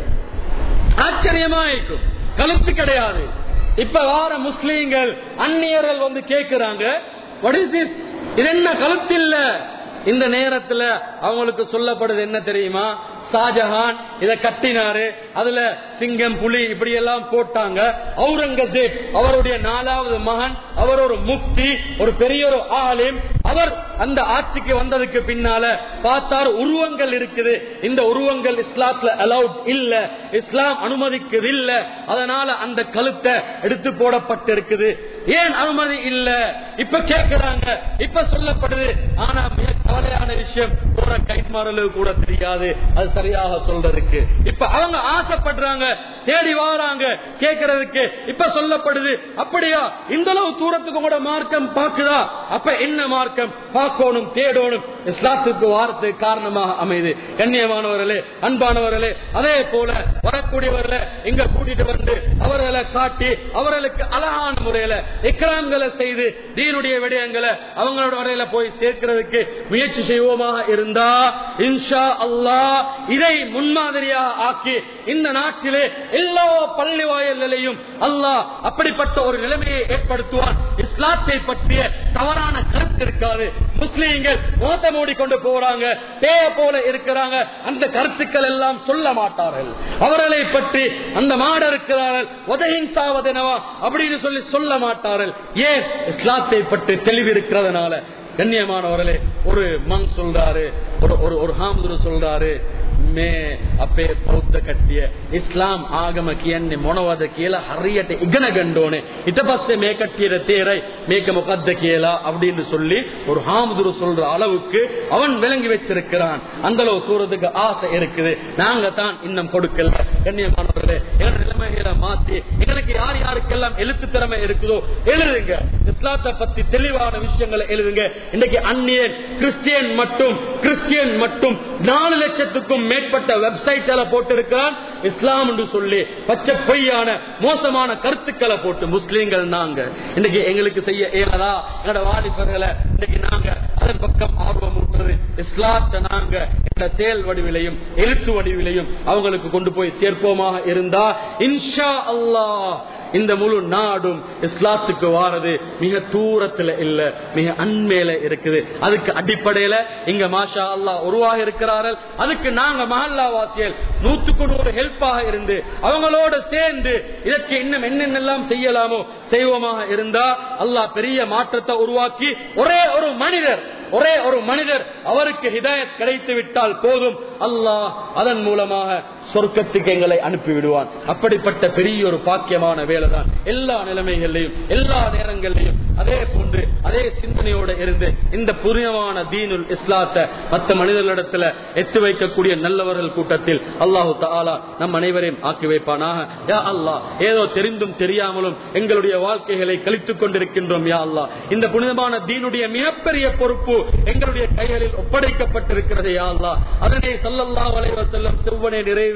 ஆச்சரியமா இருக்கும் கழுத்து கிடையாது இப்ப வார முஸ்லீம்கள் அந்நியர்கள் வந்து கேட்கிறாங்க வாட் இஸ் திஸ் இது என்ன கழுத்து இல்ல இந்த நேரத்துல அவங்களுக்கு சொல்லப்படுது என்ன தெரியுமா ஷாஜஹான் இத கட்டினாரு அதுல சிங்கம் புலி இப்படி எல்லாம் போட்டாங்க அவுரங்கசீப் அவருடைய நாலாவது மகன் அவர் ஒரு முக்தி ஒரு பெரிய ஒரு ஆலிம் அவர் அந்த ஆட்சிக்கு வந்ததுக்கு பின்னால பார்த்தார் உருவங்கள் இருக்குது இந்த உருவங்கள் இஸ்லாத்துல அலவுட் இல்ல இஸ்லாம் அனுமதிக்குது இல்ல அதனால அந்த கழுத்தை எடுத்து போடப்பட்டிருக்குது ஏன் அனுமதி இல்ல இப்ப கேட்கிறாங்க இப்ப சொல்லப்படுது ஆனா மிக கவலையான விஷயம் போற கைமாறலுக்கு கூட தெரியாது அது சரியாக சொல்றதுக்கு இப்ப அவங்க ஆசைப்படுறாங்க தேடி வாராங்க கேட்கறதுக்கு இப்ப சொல்லப்படுது அப்படியா இந்த அளவு தூரத்துக்கு கூட மார்க்கம் பாக்குதா அப்ப என்ன மார்க்கம் பார்க்கணும் தேடணும் இஸ்லாத்துக்கு வாரத்து காரணமாக அமைது கண்ணியமானவர்களே அன்பானவர்களே அதே போல வரக்கூடியவர்களை இங்க கூட்டிட்டு வந்து அவர்களை காட்டி அவர்களுக்கு அழகான முறையில இக்ராம்களை செய்து தீனுடைய விடயங்களை அவங்களோட வரையில போய் சேர்க்கிறதுக்கு முயற்சி செய்வோமாக இருந்தா இன்ஷா அல்லாஹ் இதை முன்மாதிரியாக ஆக்கி இந்த நாட்டிலே எல்லா பள்ளி வாயல்களையும் அல்லாஹ் அப்படிப்பட்ட ஒரு நிலைமையை ஏற்படுத்துவான் இஸ்லாத்தை பற்றிய தவறான கருத்து இருக்காது முஸ்லீம்கள் மோத்த மூடி கொண்டு போறாங்க பேய போல இருக்கிறாங்க அந்த கருத்துக்கள் எல்லாம் சொல்ல மாட்டார்கள் அவர்களை பற்றி அந்த மாட இருக்கிறார்கள் உதகின்சாவதெனவா அப்படின்னு சொல்லி சொல்ல மாட்டார்கள் ஏன் இஸ்லாத்தை பற்றி தெளிவு இருக்கிறதுனால கண்ணியமானவர்களே ஒரு மங் சொல்றாரு ஒரு ஒரு ஒரு ஹாமுதுரு சொல்றாரு மே අපේ බෞද්ධ කට්ටිය ඉස්ලාම් ආගම කියන්නේ මොනවද කියලා හරියට ඉගෙන ගන්න ඕනේ ඊට පස්සේ මේ කට්ටියට තේරයි මේක මොකද්ද කියලා அப்படின்னு சொல்லி ஒரு ஹாமுதுரு சொல்ற அளவுக்கு அவன் விளங்கி வச்சிருக்கிறான் அந்த அளவு தூரத்துக்கு ஆசை இருக்குது நாங்க தான் இன்னும் கொடுக்கல கண்ணியமானவர்களே எங்க நிலைமைகளை மாத்தி எங்களுக்கு யார் யாருக்கெல்லாம் எழுத்து திறமை இருக்குதோ எழுதுங்க இஸ்லாத்தை பத்தி தெளிவான விஷயங்களை எழுதுங்க இன்னைக்கு அந்நியன் கிறிஸ்டியன் மட்டும் கிறிஸ்டியன் மட்டும் நாலு லட்சத்துக்கும் மேற்பட்ட வெப்சைட்ல போட்டு இருக்கிறான் இஸ்லாம் என்று சொல்லி பச்சை பொய்யான மோசமான கருத்துக்களை போட்டு முஸ்லீம்கள் நாங்க இன்னைக்கு எங்களுக்கு செய்ய இயலதா என்னோட வாலிபர்களை இன்னைக்கு நாங்க அதன் பக்கம் ஆர்வம் ஊட்டுறது இஸ்லாத்தை நாங்க என்ற செயல் வடிவிலையும் எழுத்து வடிவிலையும் அவங்களுக்கு கொண்டு போய் சேர்ப்போமாக இருந்தா இன்ஷா அல்லாஹ் இந்த முழு நாடும் இஸ்லாத்துக்கு வாரது மிக தூரத்துல இல்ல மிக அண்மையில இருக்குது அதுக்கு அடிப்படையில இங்க மாஷா அல்லாஹ் உருவாக இருக்கிறார்கள் அதுக்கு நாங்க மஹல்லாவாசியல் நூத்துக்கு நூறு ஹெல்ப்பாக இருந்து அவங்களோட சேர்ந்து இதற்கு இன்னும் என்னென்னலாம் செய்யலாமோ செய்வோமாக இருந்தா அல்லாஹ் பெரிய மாற்றத்தை உருவாக்கி ஒரே ஒரு மனிதர் ஒரே ஒரு மனிதர் அவருக்கு ஹிதாயத் கிடைத்து விட்டால் போதும் அல்லாஹ் அதன் மூலமாக சொர்க்கத்துக்கு எங்களை அனுப்பி விடுவான் அப்படிப்பட்ட பெரிய ஒரு பாக்கியமான வேலை தான் எல்லா நிலைமைகளிலையும் எல்லா நேரங்களிலையும் அதே போன்று அதே சிந்தனையோட இருந்து இந்த புனிதமான தீனுல் இஸ்லாத்தை மற்ற மனிதர்களிடத்துல எத்து வைக்கக்கூடிய நல்லவர்கள் கூட்டத்தில் அல்லாஹு தாலா நம் அனைவரையும் ஆக்கி வைப்பானாக யா அல்லாஹ் ஏதோ தெரிந்தும் தெரியாமலும் எங்களுடைய வாழ்க்கைகளை கழித்துக் கொண்டிருக்கின்றோம் யா அல்லாஹ் இந்த புனிதமான தீனுடைய மிகப்பெரிய பொறுப்பு எங்களுடைய கைகளில் ஒப்படைக்கப்பட்டிருக்கிறது யா அல்லாஹ் அதனை சல்லல்லாஹு அலைஹி வஸல்லம் செவ்வனை நிறைவே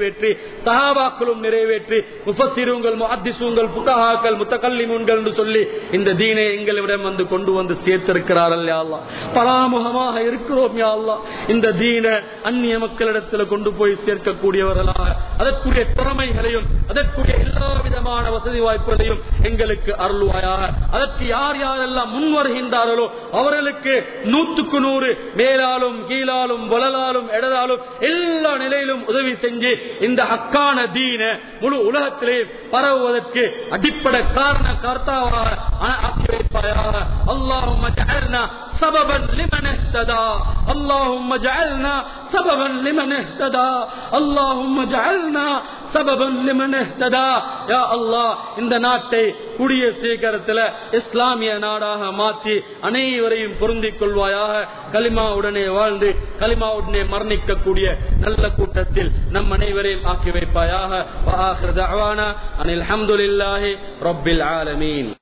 நிறைவேற்றி சஹாபாக்களும் நிறைவேற்றி முஃபசிருங்கள் முஹத்திசுங்கள் புத்தகாக்கள் முத்தகல்லிமுன்கள் என்று சொல்லி இந்த தீனை எங்களிடம் வந்து கொண்டு வந்து சேர்த்திருக்கிறார்கள் யா அல்லாஹ் பராமுகமாக இருக்கிறோம் யா அல்லாஹ் இந்த தீன அந்நிய மக்களிடத்தில் கொண்டு போய் சேர்க்கக்கூடியவர்களாக அதற்குரிய திறமைகளையும் அதற்குரிய எல்லா விதமான வசதி வாய்ப்புகளையும் எங்களுக்கு அருள்வாயாக அதற்கு யார் யாரெல்லாம் முன் வருகின்றார்களோ அவர்களுக்கு நூற்றுக்கு நூறு மேலாலும் கீழாலும் வளலாலும் இடதாலும் எல்லா நிலையிலும் உதவி செஞ்சு இந்த ஹக்கான தீன முழு உலகத்திலே பரவுவதற்கு அடிப்படை காரண கர்த்தாவாக ஆக்கி வைப்பாயாக அல்லாஹும் سببا لمن اهتدى اللهم اجعلنا سببا لمن اهتدى اللهم اجعلنا سببا لمن اهتدى يا الله இந்த நாட்டை கூடிய சீக்கிரத்தில் இஸ்லாமிய நாடாக மாற்றி அனைவரையும் பொருந்திக் கொள்வாயாக கலிமாவுடனே வாழ்ந்து கலிமாவுடனே மரணிக்கக்கூடிய நல்ல கூட்டத்தில் நம் அனைவரையும் ஆக்கி வைப்பாயாக அனில் அஹமதுல்லாஹி ரப்பில் ஆலமீன்